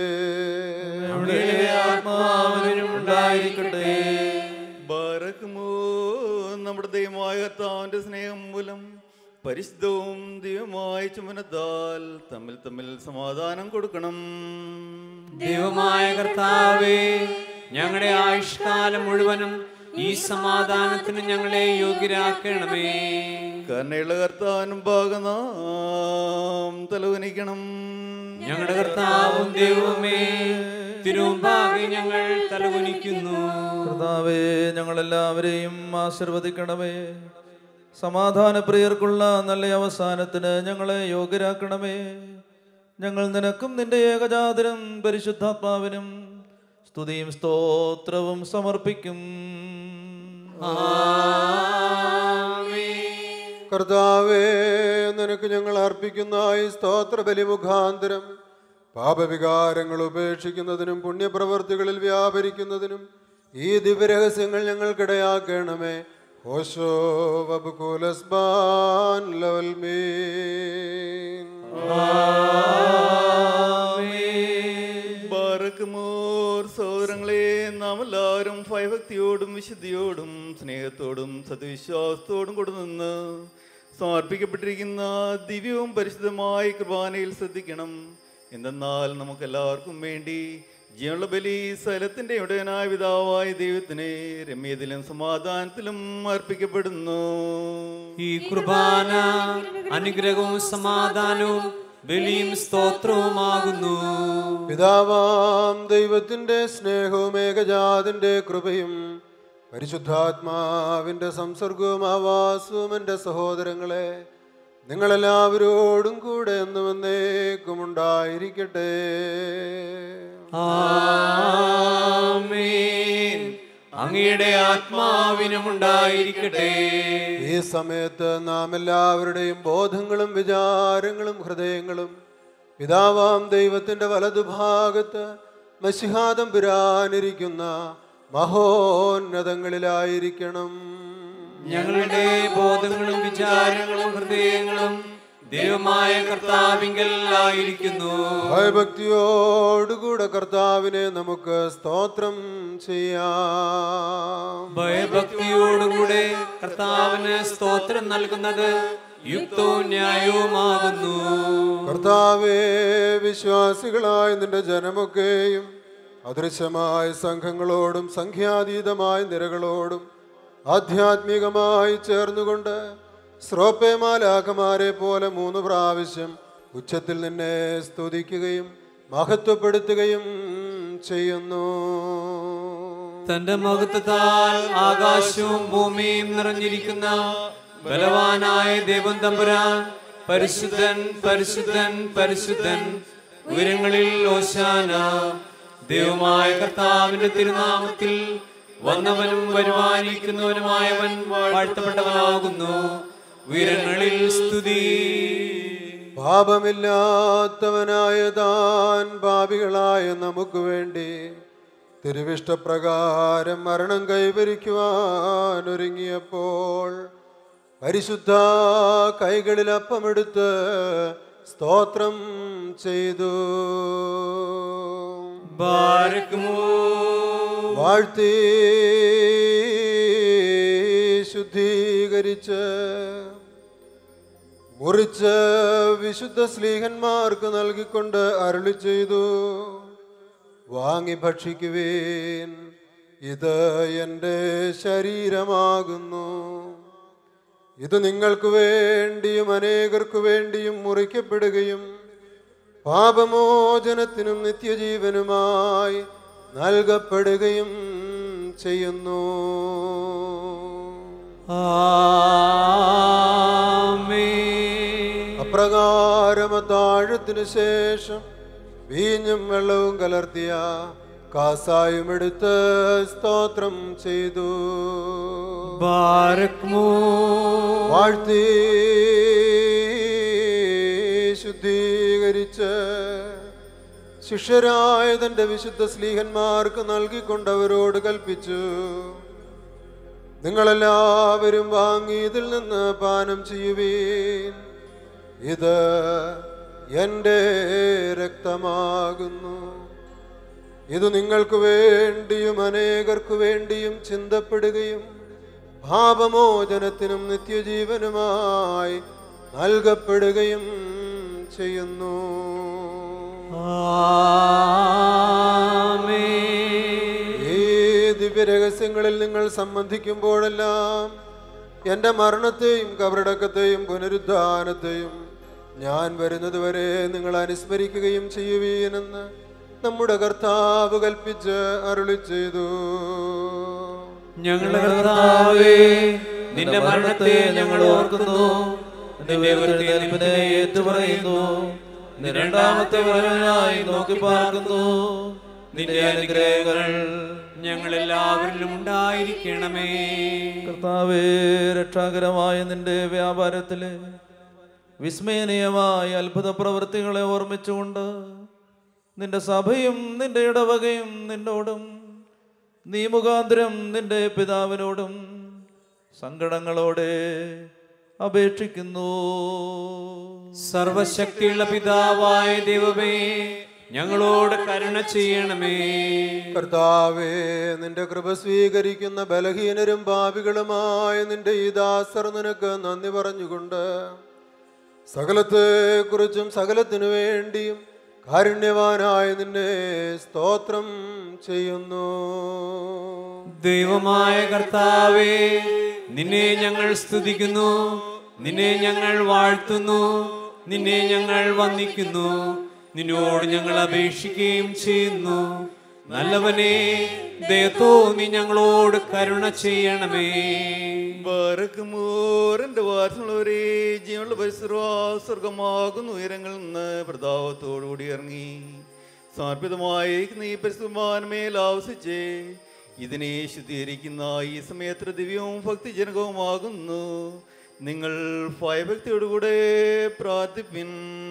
ആത്മാവിനും ഉണ്ടായിരിക്കട്ടെ ബാരക്കുമോ നമ്മുടെ ദൈവമായ കർത്താവിന്റെ സ്നേഹം മൂലം പരിശുദ്ധവും ദൈവമായ ചുമനത്താൽ തമ്മിൽ തമ്മിൽ സമാധാനം കൊടുക്കണം ദൈവമായ കർത്താവേ ഞങ്ങളുടെ ആയുഷ്കാലം മുഴുവനും ഈ സമാധാനത്തിന് ഞങ്ങളെ യോഗ്യരാക്കണമേ കരുണയുള്ള കർത്താവിനും ഭാഗനാം തലവനിക്കണം ഞങ്ങളുടെ കർത്താവും ദൈവമേ തിരുമുമ്പാകെ ഞങ്ങൾ തലകുനിക്കുന്നു കർത്താവേ ഞങ്ങളെല്ലാവരെയും ആശീർവദിക്കണമേ സമാധാനപ്രിയർക്കുള്ള നല്ല അവസാനത്തിന് ഞങ്ങളെ യോഗ്യരാക്കണമേ ഞങ്ങൾ നിനക്കും നിന്റെ ഏകജാതനും പരിശുദ്ധാത്മാവിനും സ്തുതിയും സ്തോത്രവും സമർപ്പിക്കും കർത്താവേ നിനക്ക് ഞങ്ങൾ അർപ്പിക്കുന്ന ഈ സ്തോത്ര ബലി മുഖാന്തരം പാപവികാരങ്ങൾ ഉപേക്ഷിക്കുന്നതിനും പുണ്യപ്രവർത്തികളിൽ വ്യാപരിക്കുന്നതിനും ഈ ദിവ്യരഹസ്യങ്ങൾ ഞങ്ങൾക്കിടയാക്കണമേ ഓശോ വബുകൂലസ്ബാൻ ലവൽ മീൻ ബാറക്കുമോർ സഹോദരങ്ങളെ നാം എല്ലാവരും ഭയഭക്തിയോടും വിശുദ്ധിയോടും സ്നേഹത്തോടും സദ്വിശ്വാസത്തോടും കൂടെ നിന്ന് സമർപ്പിക്കപ്പെട്ടിരിക്കുന്ന ദിവ്യവും പരിശുദ്ധമായ കുർബാനയിൽ ശ്രദ്ധിക്കണം എന്തെന്നാൽ നമുക്കെല്ലാവർക്കും വേണ്ടി ജീവനുള്ള ബലി സ്ഥലത്തിന്റെ ഉടയനായ പിതാവായ ദൈവത്തിനെ രമ്യത്തിലും സമാധാനത്തിലും അർപ്പിക്കപ്പെടുന്നു ഈ കുർബാന അനുഗ്രഹവും സമാധാനവും ബലിയും സ്തോത്രവുമാകുന്നു പിതാവാം ദൈവത്തിൻ്റെ സ്നേഹവും ഏകജാതിൻ്റെ കൃപയും പരിശുദ്ധാത്മാവിൻ്റെ സംസർഗവും ആവാസവും എൻ്റെ സഹോദരങ്ങളെ നിങ്ങളെല്ലാവരോടും കൂടെ എന്നും എന്നേക്കും ഉണ്ടായിരിക്കട്ടെ ആമേൻ അങ്ങയുടെ ആത്മാവിനും ഉണ്ടായിരിക്കട്ടെ ഈ സമയത്ത് നാം എല്ലാവരുടെയും ബോധങ്ങളും വിചാരങ്ങളും ഹൃദയങ്ങളും പിതാവാം ദൈവത്തിൻ്റെ വലതുഭാഗത്ത് മഷിഹാദം പുരാനിരിക്കുന്ന മഹോന്നതങ്ങളിലായിരിക്കണം ഞങ്ങളുടെ ബോധങ്ങളും വിചാരങ്ങളും ഹൃദയങ്ങളും ദൈവമായ കർത്താവിങ്കൽ ആയിരിക്കുന്നു ഭയഭക്തിയോടുകൂടെ കർത്താവിനെ നമുക്ക് സ്തോത്രം ചെയ്യാം ഭയഭക്തിയോടുകൂടെ കർത്താവിന് സ്തോത്രം നൽകുന്നത് യുക്തവും ന്യായവുമാകുന്നു കർത്താവേ വിശ്വാസികളായ നിന്റെ ജനമൊക്കെയും അദൃശ്യമായ സംഘങ്ങളോടും സംഖ്യാതീതമായ നിരകളോടും ആധ്യാത്മികമായി ചേർന്നുകൊണ്ട് ശ്രോപ്പേമാലാഖമാരെ പോലെ മൂന്ന് പ്രാവശ്യം ഉച്ചത്തിൽ നിന്നെ സ്തുതിക്കുകയും മഹത്വപ്പെടുത്തുകയും ചെയ്യുന്നു തന്റെ മഹത്വത്താൽ ആകാശവും ഭൂമിയും നിറഞ്ഞിരിക്കുന്ന ബലവാനായ ദൈവം തമ്പുരാൻ പരിശുദ്ധൻ പരിശുദ്ധൻ പരിശുദ്ധൻ ഉയരങ്ങളിൽ ഓശാന ദൈവമായ കർത്താവിന്റെ തിരുനാമത്തിൽ വന്നവനും വരുവാനിരിക്കുന്നവനുമായവൻ വാഴ്ത്തപ്പെട്ടവനാകുന്നു ഉയരങ്ങളിൽ സ്തുതി പാപമില്ലാത്തവനായ താൻ പാപികളായ നമുക്ക് വേണ്ടി തിരുവിഷ്ടപ്രകാരം മരണം കൈവരിക്കുവാൻ ഒരുങ്ങിയപ്പോൾ പരിശുദ്ധ കൈകളിൽ അപ്പമെടുത്ത് സ്തോത്രം ചെയ്തു ബാരക്കുമോ വാഴ്ത്തി ശുദ്ധീകരിച്ച് മുറിച്ച് വിശുദ്ധ സ്ലീഹന്മാർക്ക് നൽകിക്കൊണ്ട് അരുളി ചെയ്തു വാങ്ങി ഭക്ഷിക്കുവേൻ ഇത് എൻ്റെ ശരീരമാകുന്നു ഇത് നിങ്ങൾക്ക് വേണ്ടിയും അനേകർക്കു വേണ്ടിയും മുറിക്കപ്പെടുകയും പാപമോചനത്തിനും നിത്യജീവനുമായി നൽകപ്പെടുകയും ചെയ്യുന്നു ആമേൻ അപ്രകാരം താഴത്തിനു ശേഷം വീഞ്ഞും വെള്ളവും കലർത്തിയ കാസായും എടുത്ത് സ്തോത്രം ചെയ്തു ബാരക്മോ വാഴ്ത്തി ശുദ്ധീകരിച്ച് ശിഷ്യരായ തന്റെ വിശുദ്ധ സ്ലീഹന്മാർക്ക് നൽകിക്കൊണ്ടവരോട് കൽപ്പിച്ചു നിങ്ങളെല്ലാവരും വാങ്ങി ഇതിൽ നിന്ന് പാനം ചെയ്യുവീൻ ഇത് എൻ്റെ രക്തമാകുന്നു ഇത് നിങ്ങൾക്ക് വേണ്ടിയും അനേകർക്കു വേണ്ടിയും ചിന്തപ്പെടുകയും പാപമോചനത്തിനും നിത്യജീവനുമായി നൽകപ്പെടുകയും ചെയ്യുന്നു ആമേൻ ഈ ദിവ്യരഹസ്യങ്ങളിൽ നിങ്ങൾ സംബന്ധിക്കുമ്പോഴെല്ലാം എൻ്റെ മരണത്തെയും കബറടക്കത്തെയും പുനരുദ്ധാനത്തെയും ഞാൻ വരുന്നതുവരെ നിങ്ങൾ അനുസ്മരിക്കുകയും ചെയ്യുവീനെന്ന് നമ്മുടെ കർത്താവ് കൽപ്പിച്ച് അരുളി ചെയ്തു ഞങ്ങളുടെ കർത്താവേ നിന്റെ മരണത്തെ ഞങ്ങൾ ഓർക്കുന്നു നിന്റെ ഉയർത്തെഴുന്നേൽപ്പിനെ ഏറ്റുപറയുന്നു നിന്റെ രണ്ടാമത്തെ വരവിനായി നോക്കി പാർക്കുന്നു നിന്റെ അനുഗ്രഹങ്ങൾ ഞങ്ങൾ എല്ലാവരിലും ഉണ്ടായിരിക്കണമേ കർത്താവേ രക്ഷാകരമായ നിന്റെ വ്യാപാരത്തിലെ വിസ്മയനീയമായ അത്ഭുത പ്രവൃത്തികളെ ഓർമ്മിച്ചുകൊണ്ട് നിന്റെ സഭയും നിന്റെ ഇടവകയും നിന്നോടും നീ മുഖാന്തരം നിന്റെ പിതാവിനോടും സങ്കടങ്ങളോടെ അപേക്ഷിക്കുന്നു സർവശക്തിയുള്ള പിതാവായ ദൈവമേ ഞങ്ങളോട് കരുണ ചെയ്യണമേ കർത്താവേ നിന്റെ കൃപ സ്വീകരിക്കുന്ന ബലഹീനരും പാപികളുമായ നിന്റെ ഈ ദാസർ നിനക്ക് നന്ദി പറഞ്ഞുകൊണ്ട് സകലത്തെക്കുറിച്ചും സകലത്തിനു വേണ്ടിയും കാരുണ്യവാനായ നിന്നെ സ്തോത്രം ചെയ്യുന്നു ദൈവമായ കർത്താവേ നിന്നെ ഞങ്ങൾ സ്തുതിക്കുന്നു നിന്നെ ഞങ്ങൾ വാഴ്ത്തുന്നു നിന്നെ ഞങ്ങൾ വന്ദിക്കുന്നു നിന്നോട് ഞങ്ങൾ അപേക്ഷിക്കുകയും ചെയ്യുന്നു നല്ലവനെ ദയത്തോ നീ ഞങ്ങളോട് കരുണ ചെയ്യണമേ ബാരക്കുമോരന്റെ വാസമുള്ളവരെ ജീവനുള്ള പരിസരവാ സ്വർഗമാകുന്ന ഉയരങ്ങളിൽ നിന്ന് പ്രതാപത്തോടുകൂടി ഇറങ്ങി സമർപ്പിതമായി നീ പരിശുദ്ധമാനമേൽ ആവസിച്ച് ഇതിനെ ശുദ്ധീകരിക്കുന്ന ഈ സമയത്ര ദിവ്യവും ഭക്തിജനകവുമാകുന്നു നിങ്ങൾ ഭയഭക്തിയോടുകൂടെ പ്രാർത്ഥിപ്പിൻ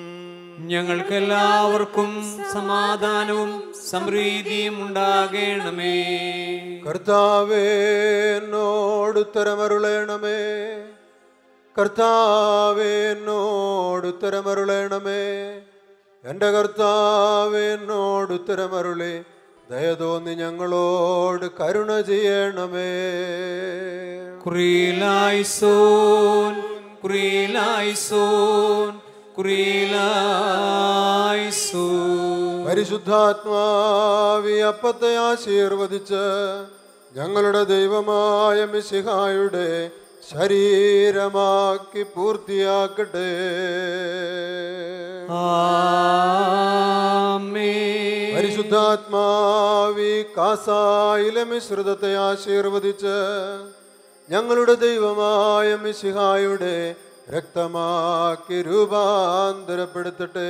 ഞങ്ങൾക്കെല്ലാവർക്കും സമാധാനവും സമൃദ്ധിയും ഉണ്ടാകണമേ കർത്താവേ എന്നോട് ഉത്തരമരുളേണമേ കർത്താവേ എന്നോട് ഉത്തരമരുളേണമേ എൻ്റെ കർത്താവേ എന്നോട് ഉത്തരമരുളി ദയതോന്നി ഞങ്ങളോട് കരുണ ചെയ്യണമേ കുറിയിലായിസോൻ കുറിയിലായിസോൻ കുറിയിലായിസോൻ പരിശുദ്ധാത്മാവി അപ്പത്തെ ആശീർവദിച്ച് ഞങ്ങളുടെ ദൈവമായ മിശിഹായുടെ ശരീരമാക്കി പൂർത്തിയാക്കട്ടെ ആമേൻ പരിശുദ്ധാത്മാവി കാസായിലെ മിശ്രിതത്തെ ആശീർവദിച്ച് ഞങ്ങളുടെ ദൈവമായ മിശിഹായുടെ രക്തമാക്കി രൂപാന്തരപ്പെടുത്തട്ടെ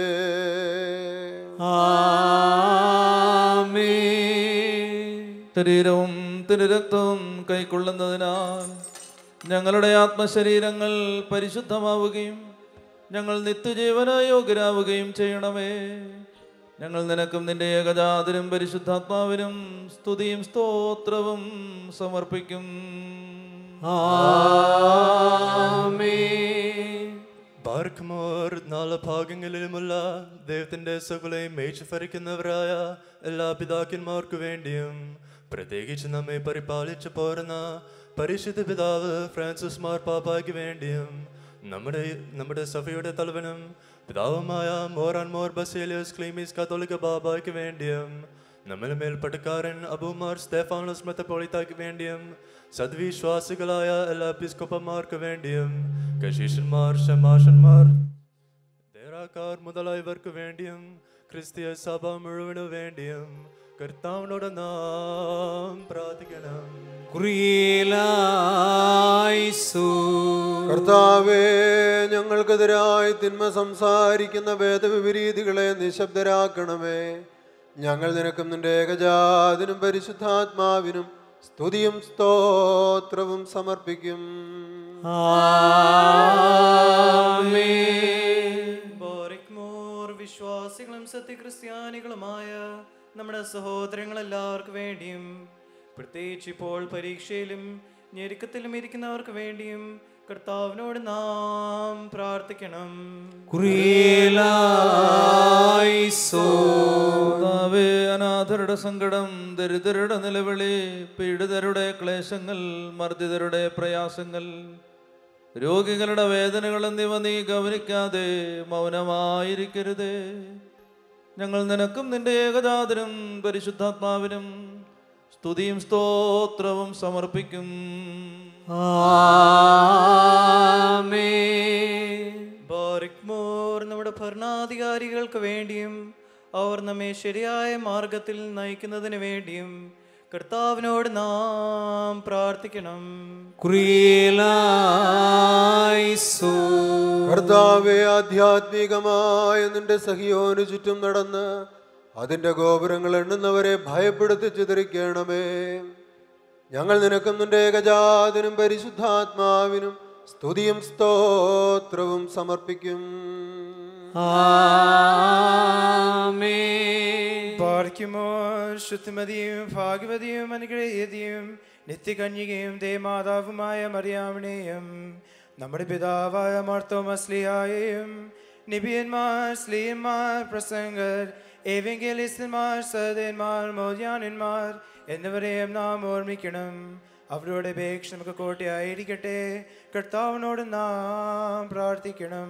ശരീരവും തിരുരക്തവും കൈക്കൊള്ളുന്നതിനാൽ ഞങ്ങളുടെ ആത്മശരീരങ്ങൾ പരിശുദ്ധമാവുകയും ഞങ്ങൾ നിത്യജീവന യോഗ്യരാവുകയും ചെയ്യണമേ ഞങ്ങൾ നിനക്കും നിന്റെ ഏകജാതനും പരിശുദ്ധാത്മാവിനും സ്തുതിയും സ്തോത്രവും സമർപ്പിക്കും ബാർക്കുമോർ നാല് ഭാഗങ്ങളിലുമുള്ള ദൈവത്തിന്റെ സകലയും മേച്ചുഫരിക്കുന്നവരായ എല്ലാ പിതാക്കന്മാർക്കു വേണ്ടിയും പ്രത്യേകിച്ച് നമ്മെ പരിപാലിച്ചു പോരുന്ന പരിശുദ്ധ പിതാവ് ഫ്രാൻസിസ് മാർ പാപ്പായ്ക്ക് വേണ്ടിയും നമ്മുടെ നമ്മുടെ സഭയുടെ തലവനും പിതാവുമായ മോറാൻ മോർ ബസേലിയസ് ക്ലീമീസ് കത്തോലിക്ക ബാബായ്ക്ക് വേണ്ടിയും നമ്മുടെ മേൽപ്പട്ടക്കാരൻ അബുമാർ സ്തേഫാനോസ് മെത്തപ്പോളിത്താക്ക് വേണ്ടിയും സദ്വിശ്വാസികളായ എല്ലാ എപ്പിസ്കോപ്പന്മാർക്ക് വേണ്ടിയും കശീഷന്മാർ ഷമാഷന്മാർ ദേറാക്കാർ മുതലായവർക്ക് വേണ്ടിയും ക്രിസ്തീയ സഭ മുഴുവനു വേണ്ടിയും കർത്താവിനോട് നാം പ്രാർത്ഥിക്കണം കർത്താവേ ഞങ്ങൾക്കെതിരായി തിന്മ സംസാരിക്കുന്ന വേദവിപരീതികളെ നിശബ്ദരാക്കണമേ ഞങ്ങൾ നിനക്കും നിന്റെ ഏകജാതിനും പരിശുദ്ധാത്മാവിനും സ്തുതിയും സ്തോത്രവും സമർപ്പിക്കും ബോറിക്മോർ വിശ്വാസികളും സത്യക്രിസ്ത്യാനികളുമായ നമ്മുടെ സഹോദരങ്ങളെല്ലാവർക്കും വേണ്ടിയും പ്രത്യേകിച്ച് ഇപ്പോൾ പരീക്ഷയിലും ഞെരുക്കത്തിലും ഇരിക്കുന്നവർക്ക് വേണ്ടിയും കർത്താവിനോട് നാം പ്രാർത്ഥിക്കണം കർത്താവേ, അനാഥരുടെ സങ്കടം ദരിദ്രരുടെ നിലവിളി പീഡിതരുടെ ക്ലേശങ്ങൾ മർദ്ദിതരുടെ പ്രയാസങ്ങൾ രോഗികളുടെ വേദനകൾ എന്നിവ നീ ഗവനിക്കാതെ മൗനമായിരിക്കരുതേ ഞങ്ങൾ നിനക്കും നിന്റെ ഏകജാതനും പരിശുദ്ധാത്മാവിനും സ്തുതിയും സ്തോത്രവും സമർപ്പിക്കും ബോറിക്മോർ നമ്മുടെ ഭരണാധികാരികൾക്ക് വേണ്ടിയും അവർ നമ്മെ ശരിയായ മാർഗത്തിൽ നയിക്കുന്നതിന് വേണ്ടിയും കർത്താവിനോട് നാം പ്രാർത്ഥിക്കണം കർത്താവെ ആധ്യാത്മികമായ നിന്റെ സഹിയോന് ചുറ്റും നടന്ന് അതിന്റെ ഗോപുരങ്ങൾ എണ്ണുന്നവരെ ഭയപ്പെടുത്തി ചിതറിക്കണമേ ഞങ്ങൾ നിനക്കും നിന്റെ ഏകജാതിനും പരിശുദ്ധാത്മാവിനും സ്തുതിയും സ്തോത്രവും സമർപ്പിക്കും പാർക്കുമോ ശുദ്ധിമതിയും ഭാഗ്യവതിയും അനുഗ്രഹീയതയും നിത്യകന്യകയും ദേമാതാവുമായ മറിയാമിനെയും നമ്മുടെ പിതാവായ മാർത്തോമസ്ലിയായെയും നിബിയന്മാർ സ്ലീയന്മാർ പ്രസംഗർ ഏവെങ്കലിസ്റ്റന്മാർ സഹോദരന്മാർ മോദ്യാനന്മാർ എന്നിവരെയും നാം ഓർമ്മിക്കണം അവരുടെ അപേക്ഷ നമുക്ക് കോട്ടയായിരിക്കട്ടെ കർത്താവിനോട് നാം പ്രാർത്ഥിക്കണം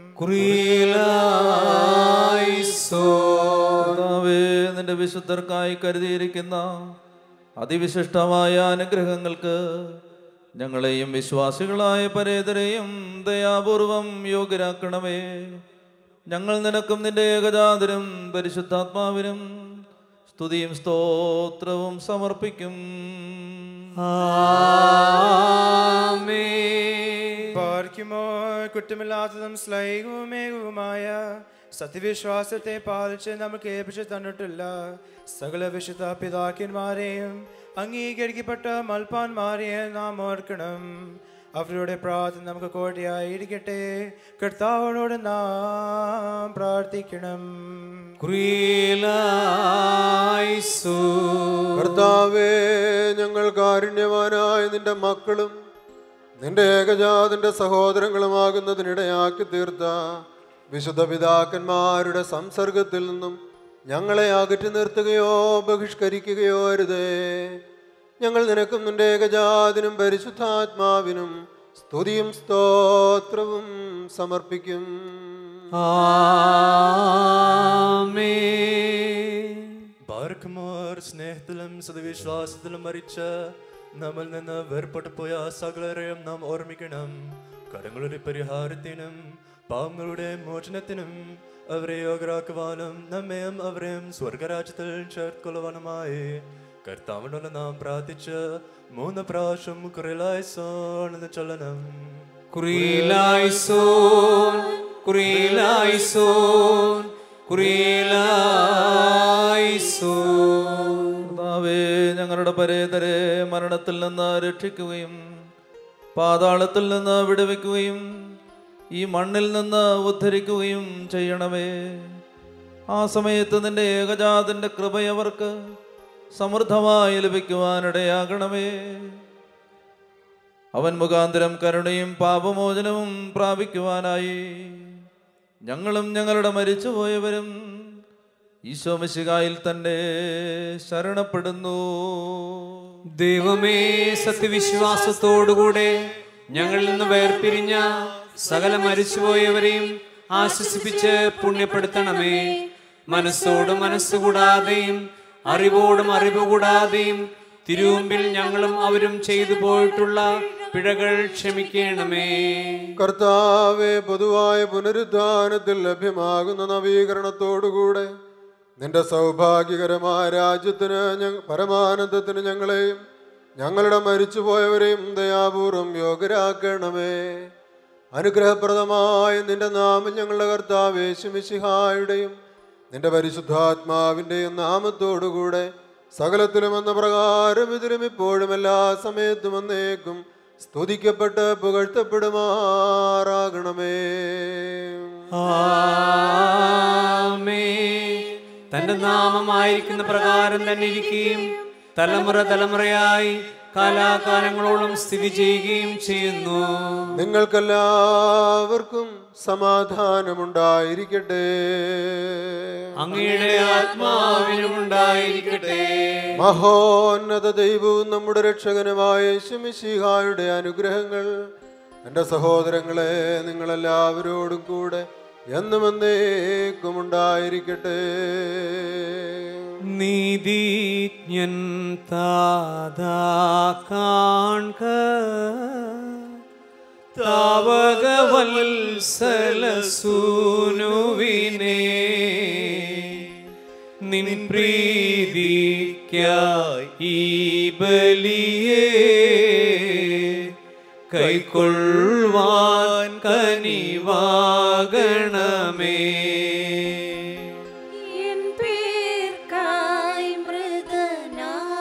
കർത്താവേ നിന്റെ വിശുദ്ധർക്കായി കരുതിയിരിക്കുന്ന അതിവിശിഷ്ടമായ അനുഗ്രഹങ്ങൾക്ക് ഞങ്ങളെയും വിശ്വാസികളായ പരേതരെയും ദയാപൂർവം യോഗ്യരാക്കണമേ ഞങ്ങൾ നിനക്കും നിന്റെ ഏകജാതരും പരിശുദ്ധാത്മാവിനും സ്തുതിയും സ്തോത്രവും സമർപ്പിക്കും പാർക്കുമോ കുറ്റമില്ലാത്തതും സ്ലൈകവും ഏകവുമായ സത്യവിശ്വാസത്തെ പാലിച്ച് നമുക്ക് ഏൽപ്പിച്ചു തന്നിട്ടില്ല സകല വിശുദ്ധ പിതാക്കന്മാരെയും അംഗീകരിക്കപ്പെട്ട മൽപ്പാന്മാരെയും നാം ഓർക്കണം അവരുടെ പ്രാർത്ഥന നമുക്ക് കോട്ടയായിരിക്കട്ടെ കർത്താവിനോട് നാം പ്രാർത്ഥിക്കണം കർത്താവേ ഞങ്ങൾ കാരുണ്യവാനായ നിന്റെ മക്കളും നിന്റെ ഏകജാതിന്റെ സഹോദരങ്ങളുമാകുന്നതിനിടയാക്കി തീർത്ത വിശുദ്ധ പിതാക്കന്മാരുടെ സംസർഗത്തിൽ നിന്നും ഞങ്ങളെ അകറ്റി നിർത്തുകയോ ബഹിഷ്കരിക്കുകയോ അരുതേ ഞങ്ങൾ നിനക്കും നിന്റെ ഏകജാതിനും പരിശുദ്ധാത്മാവിനും സ്തുതിയും സ്തോത്രവും സമർപ്പിക്കും ബാർക്കുമോർ സ്നേഹത്തിലും സദവിശ്വാസത്തിലും മരിച്ച നമ്മിൽ നിന്ന് വേർപെട്ടു പോയ സകലരെയും നാം ഓർമ്മിക്കണം കടങ്ങളുടെ പരിഹാരത്തിനും പാവങ്ങളുടെ മോചനത്തിനും അവരെ യോഗ്യരാക്കുവാനും നമ്മയും അവരെയും സ്വർഗരാജ്യത്തിൽ ചേർക്കൊള്ളുവാനുമായി കർത്താവിനോട് നാം പ്രാർത്ഥിച്ച് മൂന്ന് പ്രാവശ്യം കുറയിലായി സോണെന്ന് ചൊല്ലണം കുറിയിലായിസോൻ കുറിയിലായിസോൻ കുറിയിലായിസോൻ കർത്താവേ ഞങ്ങളുടെ പരേതരെ മരണത്തിൽ നിന്ന് രക്ഷിക്കുകയും പാതാളത്തിൽ നിന്ന് വിടുവിക്കുകയും ഈ മണ്ണിൽ നിന്ന് ഉദ്ധരിക്കുകയും ചെയ്യണമേ ആ സമയത്ത് നിന്റെ ഏകജാതിൻ്റെ കൃപയവർക്ക് സമൃദ്ധമായി ലഭിക്കുവാനിടയാകണമേ അവൻ മുഖാന്തരം കരുണയും പാപമോചനവും പ്രാപിക്കുവാനായി ഞങ്ങളും ഞങ്ങളുടെ മരിച്ചുപോയവരും ഈശോ മിശിഹായിൽ തന്നെ ശരണപ്പെടുന്നു ദൈവമേ സത്യവിശ്വാസത്തോടുകൂടെ ഞങ്ങളിൽ നിന്ന് വേർപിരിഞ്ഞ സകല മരിച്ചുപോയവരെയും ആശ്വസിപ്പിച്ച് പുണ്യപ്പെടുത്തണമേ മനസ്സോട് മനസ്സുകൂടാതെയും അറിവോടും അറിവ് കൂടാതെയും തിരുവുമ്പിൽ ഞങ്ങളും അവരും ചെയ്തു പോയിട്ടുള്ള പിഴകൾ ക്ഷമിക്കണമേ കർത്താവെ പൊതുവായ പുനരുദ്ധാനത്തിൽ ലഭ്യമാകുന്ന നവീകരണത്തോടുകൂടെ നിന്റെ സൗഭാഗ്യകരമായ രാജ്യത്തിന് ഞ- പരമാനന്ദത്തിന് ഞങ്ങളെയും ഞങ്ങളുടെ മരിച്ചുപോയവരെയും ദയാപൂർവം യോഗ്യരാക്കണമേ അനുഗ്രഹപ്രദമായ നിന്റെ നാമം ഞങ്ങളുടെ കർത്താവ് യേശുമിശിഹായുടെയും നിന്റെ പരിശുദ്ധാത്മാവിൻ്റെയും നാമത്തോടുകൂടെ സകലത്തിലും എന്ന പ്രകാരം ഇതിലും ഇപ്പോഴും എല്ലാ സമയത്തും എന്നേക്കും സ്തുതിക്കപ്പെട്ട് പുകഴ്ത്തപ്പെടുമാറാകണമേ ആമേ തന്റെ നാമമായിരിക്കുന്ന പ്രകാരം തന്നെ ഇരിക്കുകയും തലമുറ തലമുറയായി കാലാകാലങ്ങളോളം സ്ഥിതി ചെയ്യുകയും ചെയ്യുന്നു നിങ്ങൾക്കെല്ലാവർക്കും സമാധാനമുണ്ടായിരിക്കട്ടെ അങ്ങയുടെ ആത്മാവിനും ഉണ്ടായിരിക്കട്ടെ മഹോന്നത ദൈവവും നമ്മുടെ രക്ഷകനുമായ ശമിശിഹായുടെ അനുഗ്രഹങ്ങൾ എൻ്റെ സഹോദരങ്ങളെ നിങ്ങളെല്ലാവരോടും കൂടെ എന്നും എന്നേക്കും ഉണ്ടായിരിക്കട്ടെ നീതിജ്ഞൻ താതാ കാൺക താവകവത്സലസൂനുവിനെ നിൻ പ്രീതിക്കായി ഈ ബലിയെ കൈക്കൊള്ളുവാൻ കനിവാകണമേ എൻ പേർക്കായി മൃതനാമിവനെ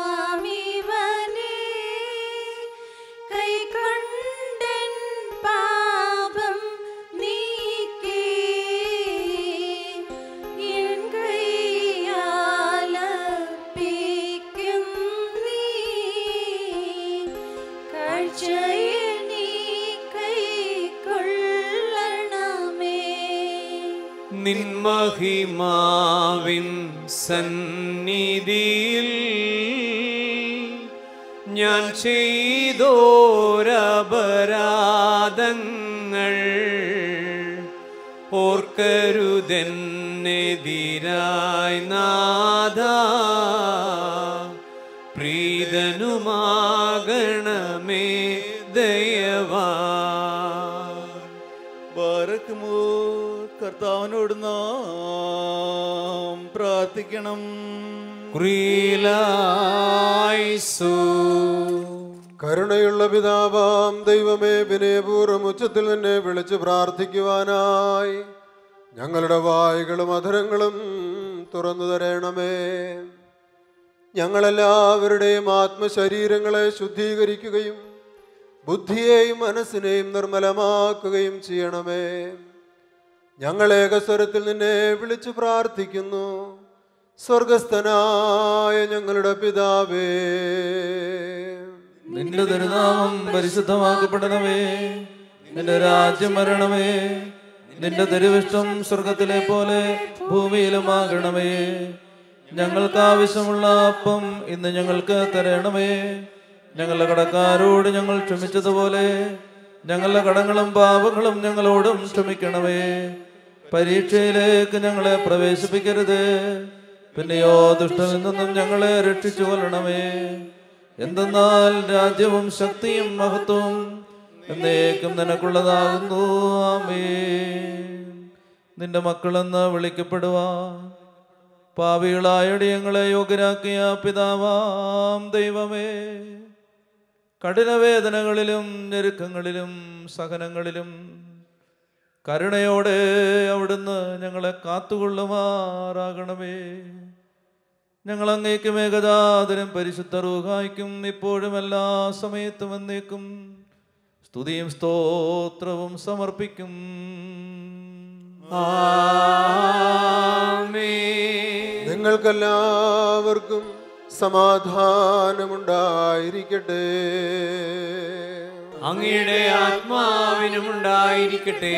കൈക്കൊണ്ടൻ പാപം നീക്കി എൻ കൈയാലർപ്പിക്കും നീ കാഴ്ചയെ നീ കൈക്കൊള്ളണമേ നിൻമഹിമാവിൻ സന്നിധിയിൽ ഞാൻ ചെയ്തോരപരാധങ്ങൾ ഓർക്കരുതെന്നെതിരായി നാഥ പ്രീതനുമാകണമേ ദയവാ ബാരക്കുമോ കർത്താവിനോട് നാം പ്രാർത്ഥിക്കണം ക്രീലായിസു കരുണയുള്ള പിതാവാം ദൈവമേ വിനയപൂർവ്വം ഉച്ചത്തിൽ നിന്നെ വിളിച്ച് പ്രാർത്ഥിക്കുവാനായി ഞങ്ങളുടെ വായുകളും അധരങ്ങളും തുറന്നു തരണമേ ഞങ്ങളെല്ലാവരുടെയും ആത്മശരീരങ്ങളെ ശുദ്ധീകരിക്കുകയും ബുദ്ധിയെയും മനസ്സിനെയും നിർമ്മലമാക്കുകയും ചെയ്യണമേ ഞങ്ങൾ ഏകസ്വരത്തിൽ നിന്നെ വിളിച്ചു പ്രാർത്ഥിക്കുന്നു സ്വർഗസ്ഥനായ ഞങ്ങളുടെ പിതാവേ നിന്റെ തിരുനാമം പരിശുദ്ധമാക്കപ്പെടണമേ നിന്റെ രാജ്യം വരണമേ നിന്റെ തിരുവിഷ്ടം സ്വർഗത്തിലെ പോലെ ഭൂമിയിലുമാകണമേ ഞങ്ങൾക്ക് ആവശ്യമുള്ള അപ്പം ഇന്ന് ഞങ്ങൾക്ക് തരണമേ ഞങ്ങളുടെ കടക്കാരോട് ഞങ്ങൾ ക്ഷമിച്ചതുപോലെ ഞങ്ങളുടെ കടങ്ങളും പാപങ്ങളും ഞങ്ങളോടും ക്ഷമിക്കണമേ പരീക്ഷയിലേക്ക് ഞങ്ങളെ പ്രവേശിപ്പിക്കരുത് പിന്നെയോ ദുഷ്ടനിൽ നിന്നും ഞങ്ങളെ രക്ഷിച്ചു കൊള്ളണമേ എന്തെന്നാൽ രാജ്യവും ശക്തിയും മഹത്വവും എന്നേക്കും നിനക്കുള്ളതാകുന്നു ആമേൻ നിന്റെ മക്കളെന്ന് വിളിക്കപ്പെടുവാൻ പാപികളായ അടിയങ്ങളെ യോഗ്യരാക്കിയ പിതാവാം ദൈവമേ കഠിനവേദനകളിലും ഞെരുക്കങ്ങളിലും സഹനങ്ങളിലും കരുണയോടെ അവിടുന്ന് ഞങ്ങളെ കാത്തുകൊള്ളുമാറാകണമേ ഞങ്ങൾ അങ്ങേക്കും ഏകജാതരും പരിശുദ്ധ റൂഹായിക്കും ഇപ്പോഴും എല്ലാ സമയത്തും എന്നേക്കും സ്തുതിയും സ്തോത്രവും സമർപ്പിക്കും ആമേൻ നിങ്ങൾക്കെല്ലാവർക്കും സമാധാനമുണ്ടായിരിക്കട്ടെ അങ്ങയുടെ ആത്മാവിനും ഉണ്ടായിരിക്കട്ടെ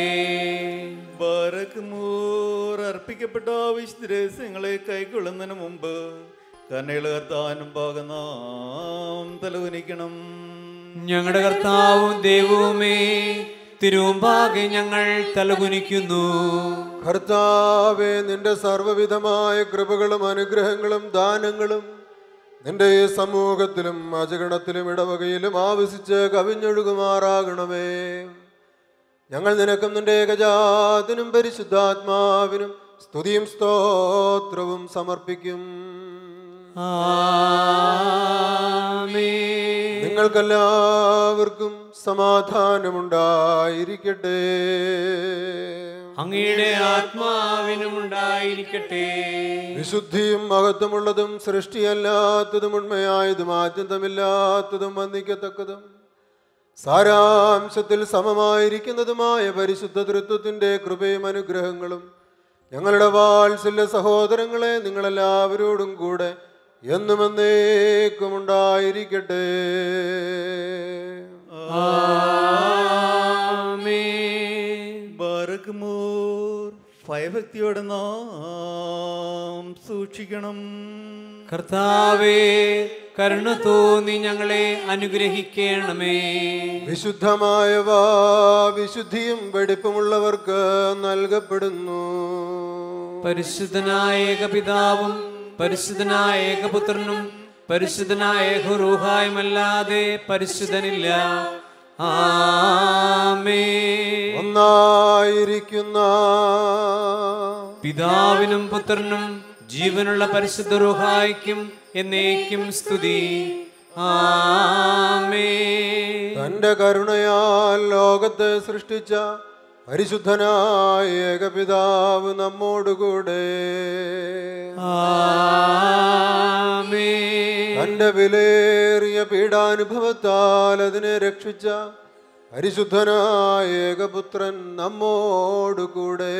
ബാരക്മൂർ അർപ്പിക്കപ്പെട്ട വിശുദ്ധ രഹസ്യങ്ങളെ കൈക്കൊള്ളുന്നതിന് മുമ്പ് കണ്ണീള് കർത്താനും പാകനാം തലകുനിക്കണം ഞങ്ങളുടെ കർത്താവും ദൈവവുമേ തിരുവുമ്പാകെ ഞങ്ങൾ തലകുനിക്കുന്നു കർത്താവെ നിന്റെ സർവ്വവിധമായ കൃപകളും അനുഗ്രഹങ്ങളും ദാനങ്ങളും നിന്റെ ഈ സമൂഹത്തിലും അജഗണത്തിലും ഇടവകയിലും ആവശ്യിച്ച് കവിഞ്ഞൊഴുകുമാറാകണമേ ഞങ്ങൾ നിനക്കും നിന്റെ ഏകജാതിനും പരിശുദ്ധാത്മാവിനും സ്തുതിയും സ്തോത്രവും സമർപ്പിക്കും ആമേൻ നിങ്ങൾക്കെല്ലാവർക്കും സമാധാനമുണ്ടായിരിക്കട്ടെ അങ്ങയുടെ ആത്മാവിനും ഉണ്ടായിരിക്കട്ടെ വിശുദ്ധിയും മഹത്വമുള്ളതും സൃഷ്ടിയല്ലാത്തതും ഉണ്മയായതും ആദ്യന്തമില്ലാത്തതും വന്ദിക്കത്തക്കതും സാരാംശത്തിൽ സമമായിരിക്കുന്നതുമായ പരിശുദ്ധ തൃത്വത്തിന്റെ കൃപയും അനുഗ്രഹങ്ങളും ഞങ്ങളുടെ വാത്സല്യ സഹോദരങ്ങളെ നിങ്ങളെല്ലാവരോടും കൂടെ എന്നും എന്നേക്കും ഉണ്ടായിരിക്കട്ടെ ആമേൻ ബാരക്മൂർ ഭയഭക്തിയോടെ നാം സൂക്ഷിക്കണം കർത്താവേ കരുണ തോന്നി ഞങ്ങളെ അനുഗ്രഹിക്കണമേ വിശുദ്ധമായവ വിശുദ്ധിയും വെടിപ്പുമുള്ളവർക്ക് നൽകപ്പെടുന്നു പരിശുദ്ധനായ ഏകപിതാവും പരിശുദ്ധനായ ഏകപുത്രനും പരിശുദ്ധനായ ഏകറൂഹായുമല്ലാതെ പരിശുദ്ധനില്ല ആമേ ഒന്നായിരിക്കുന്ന പിതാവിനും പുത്രനും ജീവനുള്ള പരിശുദ്ധ റൂഹായ്ക്കും എന്നേക്കും സ്തുതി ആമേ തന്റെ കരുണയാൽ ലോകത്തെ സൃഷ്ടിച്ച പരിശുദ്ധനായ ഏകപിതാവ് നമ്മോടുകൂടെ ആമേ തന്റെ വിലേറിയ പീഡാനുഭവത്താൽ അതിനെ രക്ഷിച്ച പരിശുദ്ധനായ ഏകപുത്രൻ നമ്മോടുകൂടെ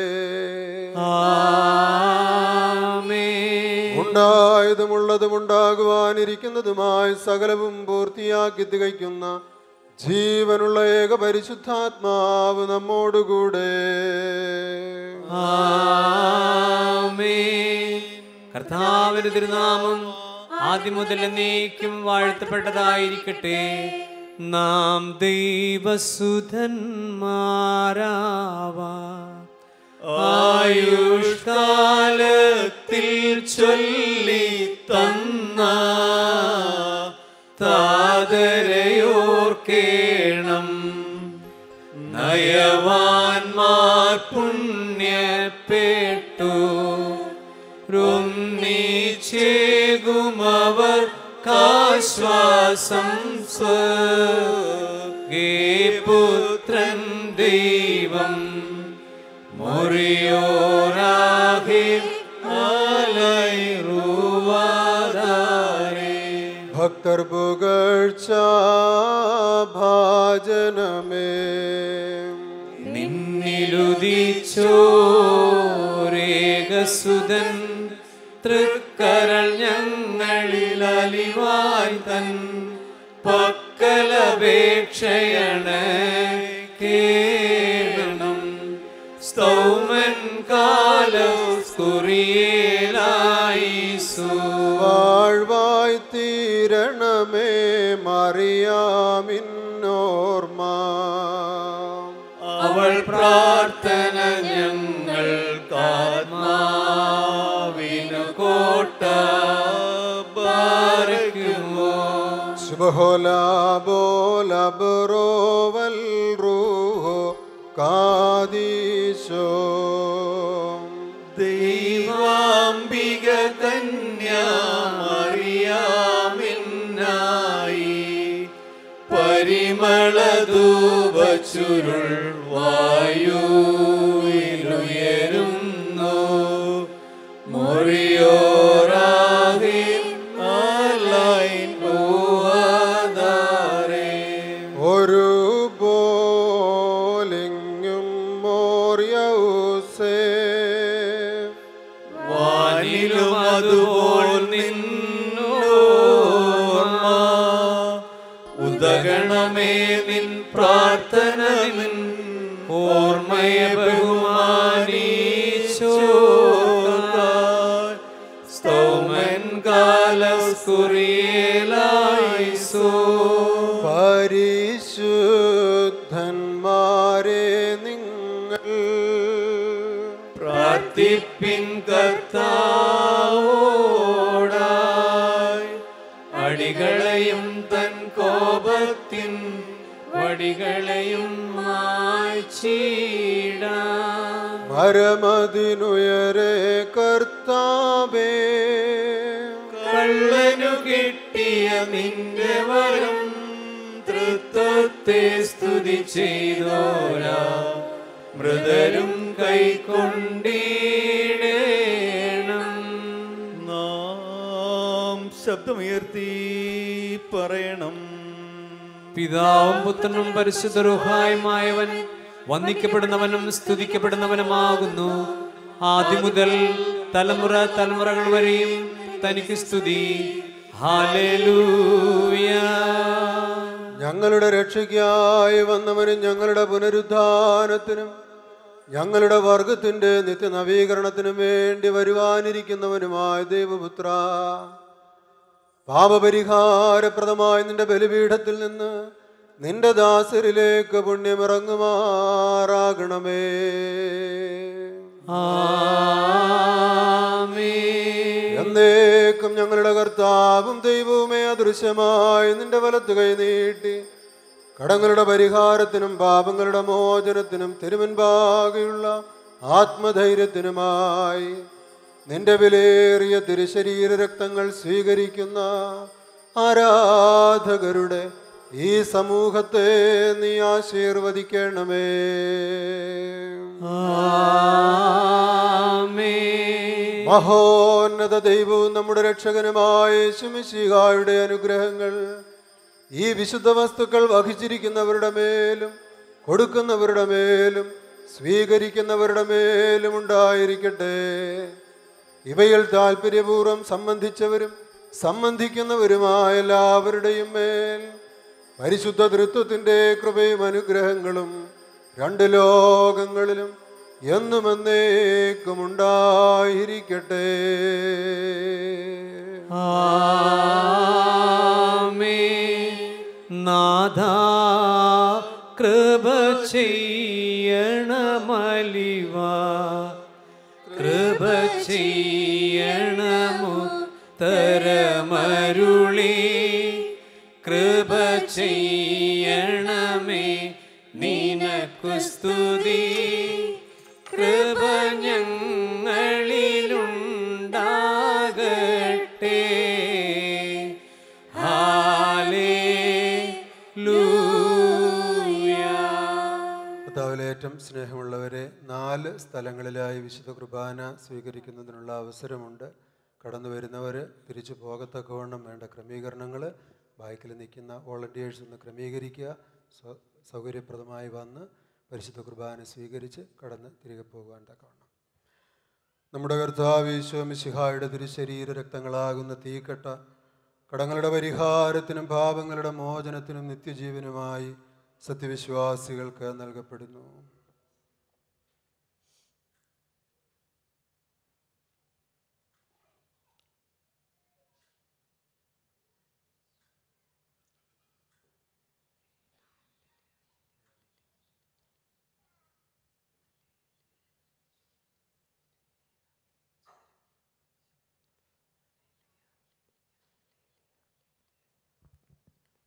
ആമേ ഉണ്ടായതുമുള്ളതും ഉണ്ടാകുവാനിരിക്കുന്നതുമായ സകലവും പൂർത്തിയാക്കി തികയ്ക്കുന്ന ജീവനുള്ള ഏക പരിശുദ്ധാത്മാവ് നമ്മോടുകൂടെ ആമേ കർത്താവിന്റെ തിരുനാമം ആദ്യം മുതൽ എന്നേക്കും വാഴ്ത്തപ്പെട്ടതായിരിക്കട്ടെ നാം ദൈവസുധന്മാരാവാ ആയുഷ്കാലത്തിൽ ചൊല്ലി തന്ന താതരയോർക്കേണം നയവാൻമാർ പുണ്യപ്പെട്ടു ൊന്നിച്ചേകുമവർ കാശ്വാസം സ്വേ പുത്രൻ ദൈവം മൊറിയോരാകെ അലൈറുവാദാരേ ഭക്തർ പുകഴ്ച ഭാജനമേ നിന്നിലുദിച്ചോരേകസുതൻ തൃക്കരൾ ഞങ്ങളിൽ അലിവായി തൻ പക്കലപേക്ഷയണ് കേണം സ്തൗമൻ കാലോസ്കുറിയേലായിസു വാഴ്വായി തീരണമേ മറിയാമിന്നോർമ്മ അവൾ പ്രാർത്ഥന ഞങ്ങൾക്കാത്മാവിനു കോട്ട പാരയ്ക്കുമോ ശുഭ ബഹോലാബോലബറോ വൽറൂഹോ കാദീശോ ദൈവാംബിക കന്യാമറിയാമിന്നായി പരിമളധൂപച്ചുരുൾ വായുയിലുയരുന്നു മൊറിയോറാകെ ആലൈൻ ഓവാദാരേ ഒരു പോലിങ്ങും മോറിയൗസേ വാനിലും അതുപോൽ നിന്നോർമ്മ ഉദകണമേ നിൻ പ്രാർത്ഥന നിൻ ഓർമ്മയെ ബഹുമാനീശോ സ്തോമൻ കാലസ്കുറിയേലായിസോ പരിശുദ്ധന്മാരെ നിങ്ങൾ പ്രാർത്ഥിപ്പിൻ കർത്താവോടായി അടികളെയും തൻ കോപത്തിൻ വടികളെയും മായ്ച്ചിടാം മരമതിനുയരെ കർത്താവേ കള്ളനു കിട്ടിയ നിന്റെ വരം തൃത്വത്തെ സ്തുതി ചെയ്തോരാ മൃതരും കൈക്കൊണ്ടിടേണം നാം ശബ്ദമുയർത്തി പറയണം പിതാവും പുത്രനും പരിശുദ്ധ റുഹായുമായവൻ വന്ദിക്കപ്പെടുന്നവനും സ്തുതിക്കപ്പെടുന്നവനുമാകുന്നു ആദ്യം മുതൽ തലമുറ തലമുറകൾ വരെയും തനിക്ക് സ്തുതി ഹാലേലൂയ ഞങ്ങളുടെ രക്ഷയ്ക്കായി വന്നവനും ഞങ്ങളുടെ പുനരുദ്ധാനത്തിനും ഞങ്ങളുടെ വർഗത്തിന്റെ നിത്യനവീകരണത്തിനും വേണ്ടി വരുവാനിരിക്കുന്നവനുമായ ദൈവപുത്ര പാപപരിഹാരപ്രദമായ നിന്റെ ബലിപീഠത്തിൽ നിന്ന് നിന്റെ ദാസരിലേക്ക് പുണ്യമിറങ്ങുമാറാകണമേ എന്നേക്കും ഞങ്ങളുടെ കർത്താവും ദൈവവുമേ അദൃശ്യമായി നിന്റെ വലത്ത് കൈ നീട്ടി കടങ്ങളുടെ പരിഹാരത്തിനും പാപങ്ങളുടെ മോചനത്തിനും തിരുമുൻപാകെയുള്ള ആത്മധൈര്യത്തിനുമായി നിന്റെ വിലയേറിയ തിരുശരീര രക്തങ്ങൾ സ്വീകരിക്കുന്ന ആരാധകരുടെ ഈ സമൂഹത്തെ നീ ആശീർവദിക്കണമേ മഹോന്നത ദൈവവും നമ്മുടെ രക്ഷകനുമായ ശുമിശിഹായുടെ അനുഗ്രഹങ്ങൾ ഈ വിശുദ്ധ വസ്തുക്കൾ വഹിച്ചിരിക്കുന്നവരുടെ മേലും കൊടുക്കുന്നവരുടെ മേലും സ്വീകരിക്കുന്നവരുടെ മേലും ഉണ്ടായിരിക്കട്ടെ ഇവയിൽ താല്പര്യപൂർവ്വം സംബന്ധിച്ചവരും സംബന്ധിക്കുന്നവരുമായ എല്ലാവരുടെയും മേൽ പരിശുദ്ധ തൃത്വത്തിൻ്റെ കൃപയും അനുഗ്രഹങ്ങളും രണ്ട് ലോകങ്ങളിലും എന്നും എന്നേക്കും ഉണ്ടായിരിക്കട്ടെ നാഥ കൃപ ചെയ്യണമലിവ കൃപ ചെയ്യണമു തരമരുളി കൃപ ചെയ്യണമേ നിനക്കു സ്തുതി കൃപ ഞങ്ങളിലുണ്ടാകട്ടെ കർത്താവിലേറ്റം സ്നേഹമുള്ളവരെ നാല് സ്ഥലങ്ങളിലായി വിശുദ്ധ കുർബാന സ്വീകരിക്കുന്നതിനുള്ള അവസരമുണ്ട് കടന്നു വരുന്നവർ തിരിച്ചു പോകത്തക്കവണ്ണം വേണ്ട ക്രമീകരണങ്ങൾ ബാക്കിൽ നിൽക്കുന്ന വോളണ്ടിയേഴ്സ് ഒന്ന് ക്രമീകരിക്കുക സൗ- സൗകര്യപ്രദമായി വന്ന് പരിശുദ്ധ കുർബാന സ്വീകരിച്ച് കടന്ന് തിരികെ പോകുവാൻ തക്കവണ്ണം നമ്മുടെ കർത്താവ് ഈശോമിശിഹായുടെ തിരുശരീര രക്തങ്ങളാകുന്ന തീക്കട്ട കടങ്ങളുടെ പരിഹാരത്തിനും പാപങ്ങളുടെ മോചനത്തിനും നിത്യജീവനുമായി സത്യവിശ്വാസികൾക്ക് നൽകപ്പെടുന്നു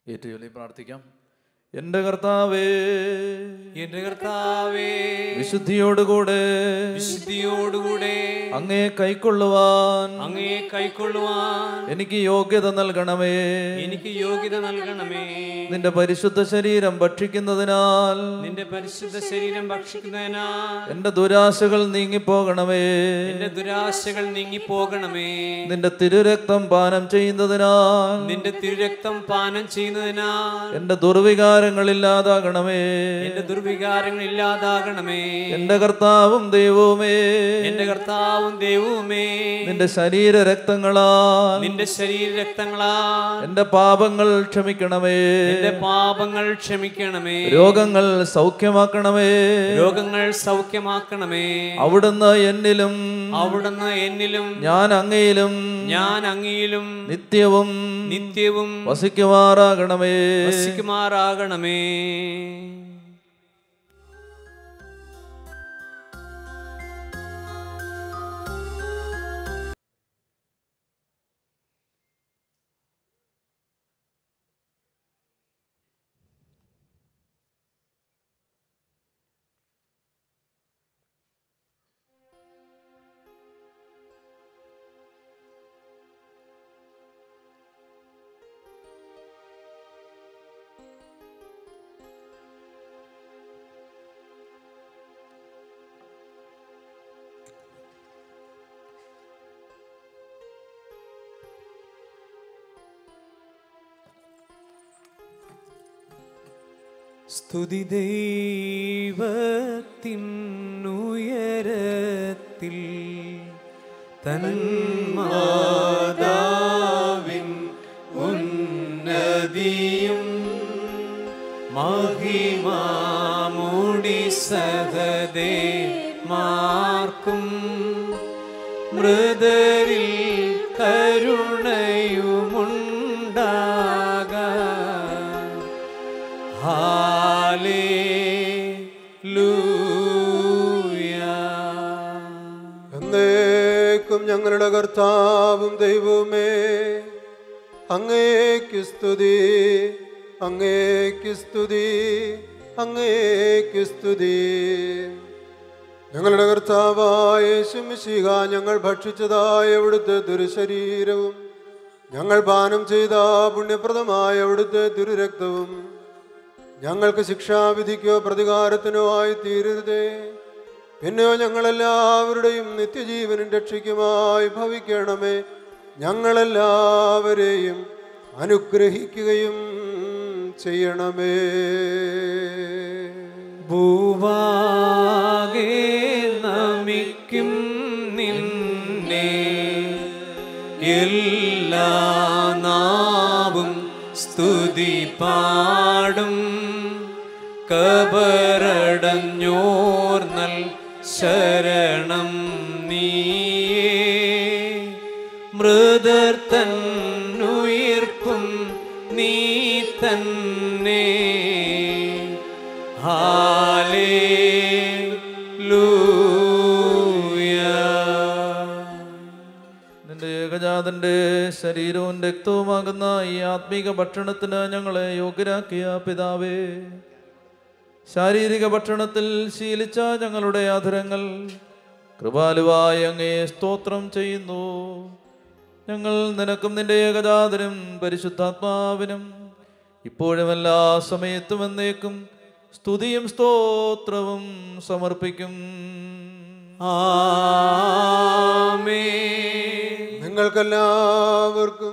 ഏറ്റുചൊല്ലി പ്രാർത്ഥിക്കാം എൻ്റെ കർത്താവേ എന്റെ കർത്താവേ വിശുദ്ധിയോടുകൂടെ വിശുദ്ധിയോടുകൂടെ അങ്ങേ കൈക്കൊള്ളുവാൻ അങ്ങയെ കൈക്കൊള്ളുവാൻ എനിക്ക് യോഗ്യത നൽകണമേ എനിക്ക് യോഗ്യത നൽകണമേ നിന്റെ പരിശുദ്ധ ശരീരം ഭക്ഷിക്കുന്നതിനാൽ നിന്റെ പരിശുദ്ധ ശരീരം ഭക്ഷിക്കുന്നതിനാൽ എന്റെ ദുരാശകൾ നീങ്ങിപ്പോകണമേ എന്റെ ദുരാശകൾ നീങ്ങിപ്പോകണമേ നിന്റെ തിരുരക്തം പാനം ചെയ്യുന്നതിനാൽ നിന്റെ തിരുരക്തം പാനം ചെയ്യുന്നതിനാൽ എന്റെ ദുർവികാരങ്ങൾ ഇല്ലാതാകണമേ എന്റെ ദുർവികാരങ്ങൾ ഇല്ലാതാകണമേ എന്റെ കർത്താവും ദൈവവുമേ എന്റെ കർത്താവും ദൈവവുമേ നിന്റെ ശരീര രക്തങ്ങളാൽ നിന്റെ ശരീര രക്തങ്ങളാൽ എന്റെ പാപങ്ങൾ ക്ഷമിക്കണമേ എന്റെ പാപങ്ങൾ ക്ഷമിക്കണമേ രോഗങ്ങൾ സൗഖ്യമാക്കണമേ രോഗങ്ങൾ സൗഖ്യമാക്കണമേ അവിടുന്ന് എന്നിലും അവിടുന്ന് എന്നിലും ഞാൻ അങ്ങയിലും ഞാൻ അങ്ങയിലും നിത്യവും നിത്യവും വസിക്കുമാറാകണമേ വസിക്കുമാറാകണമേ സ്തുതി ദൈവത്തിനുയരത്തിൽ തന്മാതാവിൻ ഉന്നതിയും മഹിമാമുടി സഹദേ മാർക്കും മൃദരിൽ കരുണയുമുണ്ടാക ഹാലേലൂയ എന്നേക്കും ഞങ്ങളുടെ കർത്താവും ദൈവവുമേ അങ്ങേക്ക് സ്തുതി അങ്ങേക്ക് സ്തുതി അങ്ങേക്ക് സ്തുതി ഞങ്ങളുടെ കർത്താവായ യേശുമിശിഹ ഞങ്ങൾ ഭക്ഷിച്ചതായ അവിടുത്തെ ദുരുശരീരവും ഞങ്ങൾ പാനം ചെയ്ത പുണ്യപ്രദമായ അവിടുത്തെ ദുരുരക്തവും ഞങ്ങൾക്ക് ശിക്ഷാവിധിക്കോ പ്രതികാരത്തിനോ ആയി തീരരുതേ പിന്നെയോ ഞങ്ങളെല്ലാവരുടെയും നിത്യജീവനും രക്ഷിക്കുമായി ഭവിക്കണമേ ഞങ്ങളെല്ലാവരെയും അനുഗ്രഹിക്കുകയും ചെയ്യണമേ ഭൂവാകെ നമിക്കും നിന്നെ എല്ലാ നാവും സ്തുതി പാടും കബറടഞ്ഞോർന്നൽ ശരണം നീയേ മൃദർ തന്നുയിർപ്പും നീ തന്നെ ഹാലേലൂയ നിന്റെ ഏകജാതന്റെ ശരീരവും രക്തവുമാകുന്ന ഈ ആത്മീക ഭക്ഷണത്തിന് ഞങ്ങളെ യോഗ്യരാക്കിയ പിതാവേ ശാരീരിക ഭക്ഷണത്തിൽ ശീലിച്ച ഞങ്ങളുടെ അധരങ്ങൾ കൃപാലുവായ അങ്ങേ സ്തോത്രം ചെയ്യുന്നു ഞങ്ങൾ നിനക്കും നിന്റെ ഏകജാതനും പരിശുദ്ധാത്മാവിനും ഇപ്പോഴും എല്ലാ സമയത്തും എന്നേക്കും സ്തുതിയും സ്തോത്രവും സമർപ്പിക്കും ആമേൻ നിങ്ങൾക്കെല്ലാവർക്കും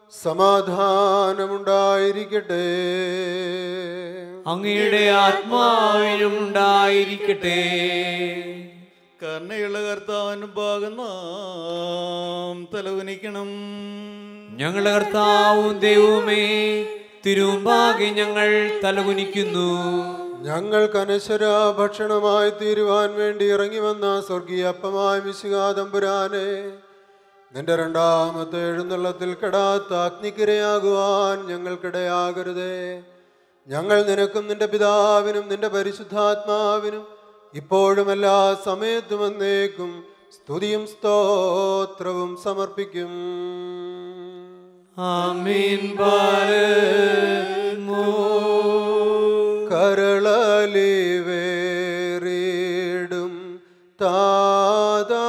സമാധാനമുണ്ടായിരിക്കട്ടെ അങ്ങയുടെ ആത്മാവിനും ഉണ്ടായിരിക്കട്ടെ കരുണയുള്ള കർത്താവിന് ഭാഗം നാം തലകുനിക്കണം ഞങ്ങളുടെ കർത്താവും ദൈവമേ തിരുമ്പാകെ ഞങ്ങൾ തലകുനിക്കുന്നു ഞങ്ങൾക്ക് അനശ്വര ഭക്ഷണമായി തീരുവാൻ വേണ്ടി ഇറങ്ങി വന്ന സ്വർഗീയ അപ്പമായ മിശികാതമ്പുരാനെ നിന്റെ രണ്ടാമത്തെ എഴുന്നള്ളത്തിൽ കെടാത്ത അഗ്നിക്കിരയാകുവാൻ ഞങ്ങൾക്കിടയാകരുതേ ഞങ്ങൾ നിനക്കും നിന്റെ പിതാവിനും നിന്റെ പരിശുദ്ധാത്മാവിനും ഇപ്പോഴും എല്ലാ സമയത്തും എന്നേക്കും സ്തുതിയും സ്തോത്രവും സമർപ്പിക്കും ആമീൻ ബാര കരളലിവേറിടും താതാ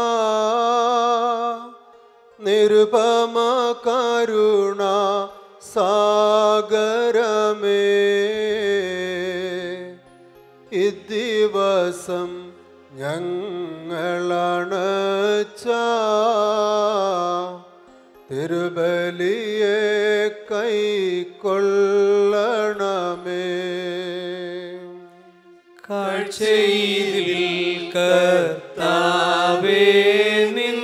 നിരുപമ കരുണ സാഗരമേ ഇദ്ദിവസം ഞങ്ങളണച്ച തിരുബലിയെ കൈക്കൊള്ളണമേ കാഴ്ചയിൽ കർത്താവേ നിൻ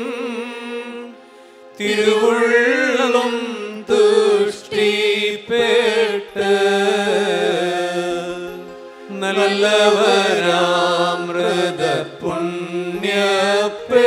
തിരുവുള്ളം തുഷ്ടിപ്പെട്ട് നല്ലവരാമൃത പുണ്യപ്പേ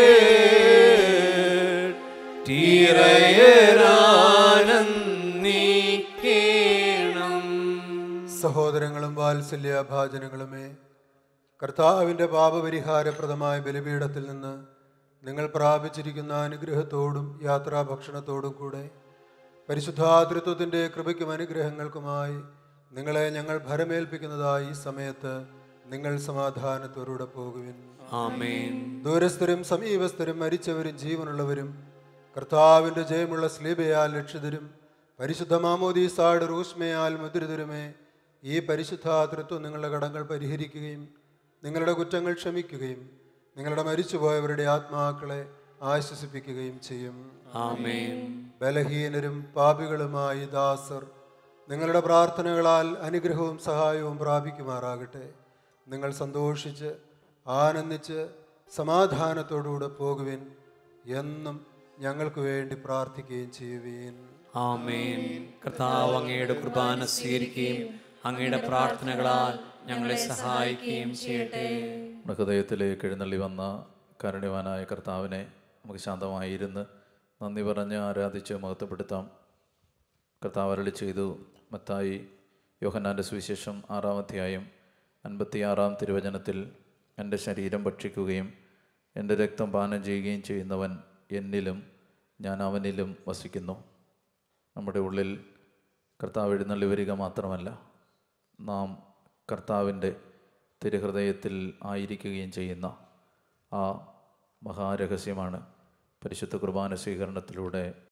തീരയരാനന്ദിക്കേണം സഹോദരങ്ങളും വാത്സല്യ ഭാജനങ്ങളുമേ കർത്താവിൻ്റെ പാപപരിഹാരപ്രദമായ ബലിപീഠത്തിൽ നിന്ന് നിങ്ങൾ പ്രാപിച്ചിരിക്കുന്ന അനുഗ്രഹത്തോടും യാത്രാഭക്ഷണത്തോടും കൂടെ പരിശുദ്ധാതൃത്വത്തിൻ്റെ കൃപയ്ക്കും അനുഗ്രഹങ്ങൾക്കുമായി നിങ്ങളെ ഞങ്ങൾ ഭരമേൽപ്പിക്കുന്നതായി ഈ സമയത്ത് നിങ്ങൾ സമാധാനത്തോടെ പോകുവിൻ ആമേൻ ദൂരസ്ഥരും സമീപസ്ഥരും മരിച്ചവരും ജീവനുള്ളവരും കർത്താവിൻ്റെ ജയമുള്ള സ്ലീബയാൽ രക്ഷിതരും പരിശുദ്ധ മാമോദീസാട് റൂഷ്മയാൽ മുദ്രിതരുമേ ഈ പരിശുദ്ധാതൃത്വം നിങ്ങളുടെ കടങ്ങൾ പരിഹരിക്കുകയും നിങ്ങളുടെ കുറ്റങ്ങൾ ക്ഷമിക്കുകയും നിങ്ങളുടെ മരിച്ചുപോയവരുടെ ആത്മാക്കളെ ആശ്വസിപ്പിക്കുകയും ചെയ്യും ആമേൻ ബലഹീനരും പാപികളുമായി ദാസർ നിങ്ങളുടെ പ്രാർത്ഥനകളാൽ അനുഗ്രഹവും സഹായവും പ്രാപിക്കുമാറാകട്ടെ നിങ്ങൾ സന്തോഷിച്ച് ആനന്ദിച്ച് സമാധാനത്തോടുകൂടെ പോകുവിൻ എന്നും ഞങ്ങൾക്ക് വേണ്ടി പ്രാർത്ഥിക്കുകയും ചെയ്യുവീൻ ആമേൻ കർത്താവ് അങ്ങയുടെ കുർബാന സ്വീകരിക്കുകയും അങ്ങയുടെ പ്രാർത്ഥനകളാൽ ഞങ്ങളെ സഹായിക്കുകയും ചെയ്യട്ടെ നമ്മുടെ ഹൃദയത്തിലേക്ക് എഴുന്നള്ളി വന്ന കാരുണ്യവാനായ കർത്താവിനെ നമുക്ക് ശാന്തമായിരുന്ന് നന്ദി പറഞ്ഞ് ആരാധിച്ച് മഹത്വപ്പെടുത്താം കർത്താവ് അരളി ചെയ്തു മത്തായി യോഹന്നാൻ്റെ സുവിശേഷം ആറാം അധ്യായം അൻപത്തിയാറാം തിരുവചനത്തിൽ എൻ്റെ ശരീരം ഭക്ഷിക്കുകയും എൻ്റെ രക്തം പാനം ചെയ്യുകയും ചെയ്യുന്നവൻ എന്നിലും ഞാൻ അവനിലും വസിക്കുന്നു നമ്മുടെ ഉള്ളിൽ കർത്താവ് എഴുന്നള്ളി വരിക മാത്രമല്ല നാം കർത്താവിൻ്റെ തിരുഹൃദയത്തിൽ ആയിരിക്കുകയും ചെയ്യുന്ന ആ മഹാരഹസ്യമാണ് പരിശുദ്ധ കുർബാന സ്വീകരണത്തിലൂടെ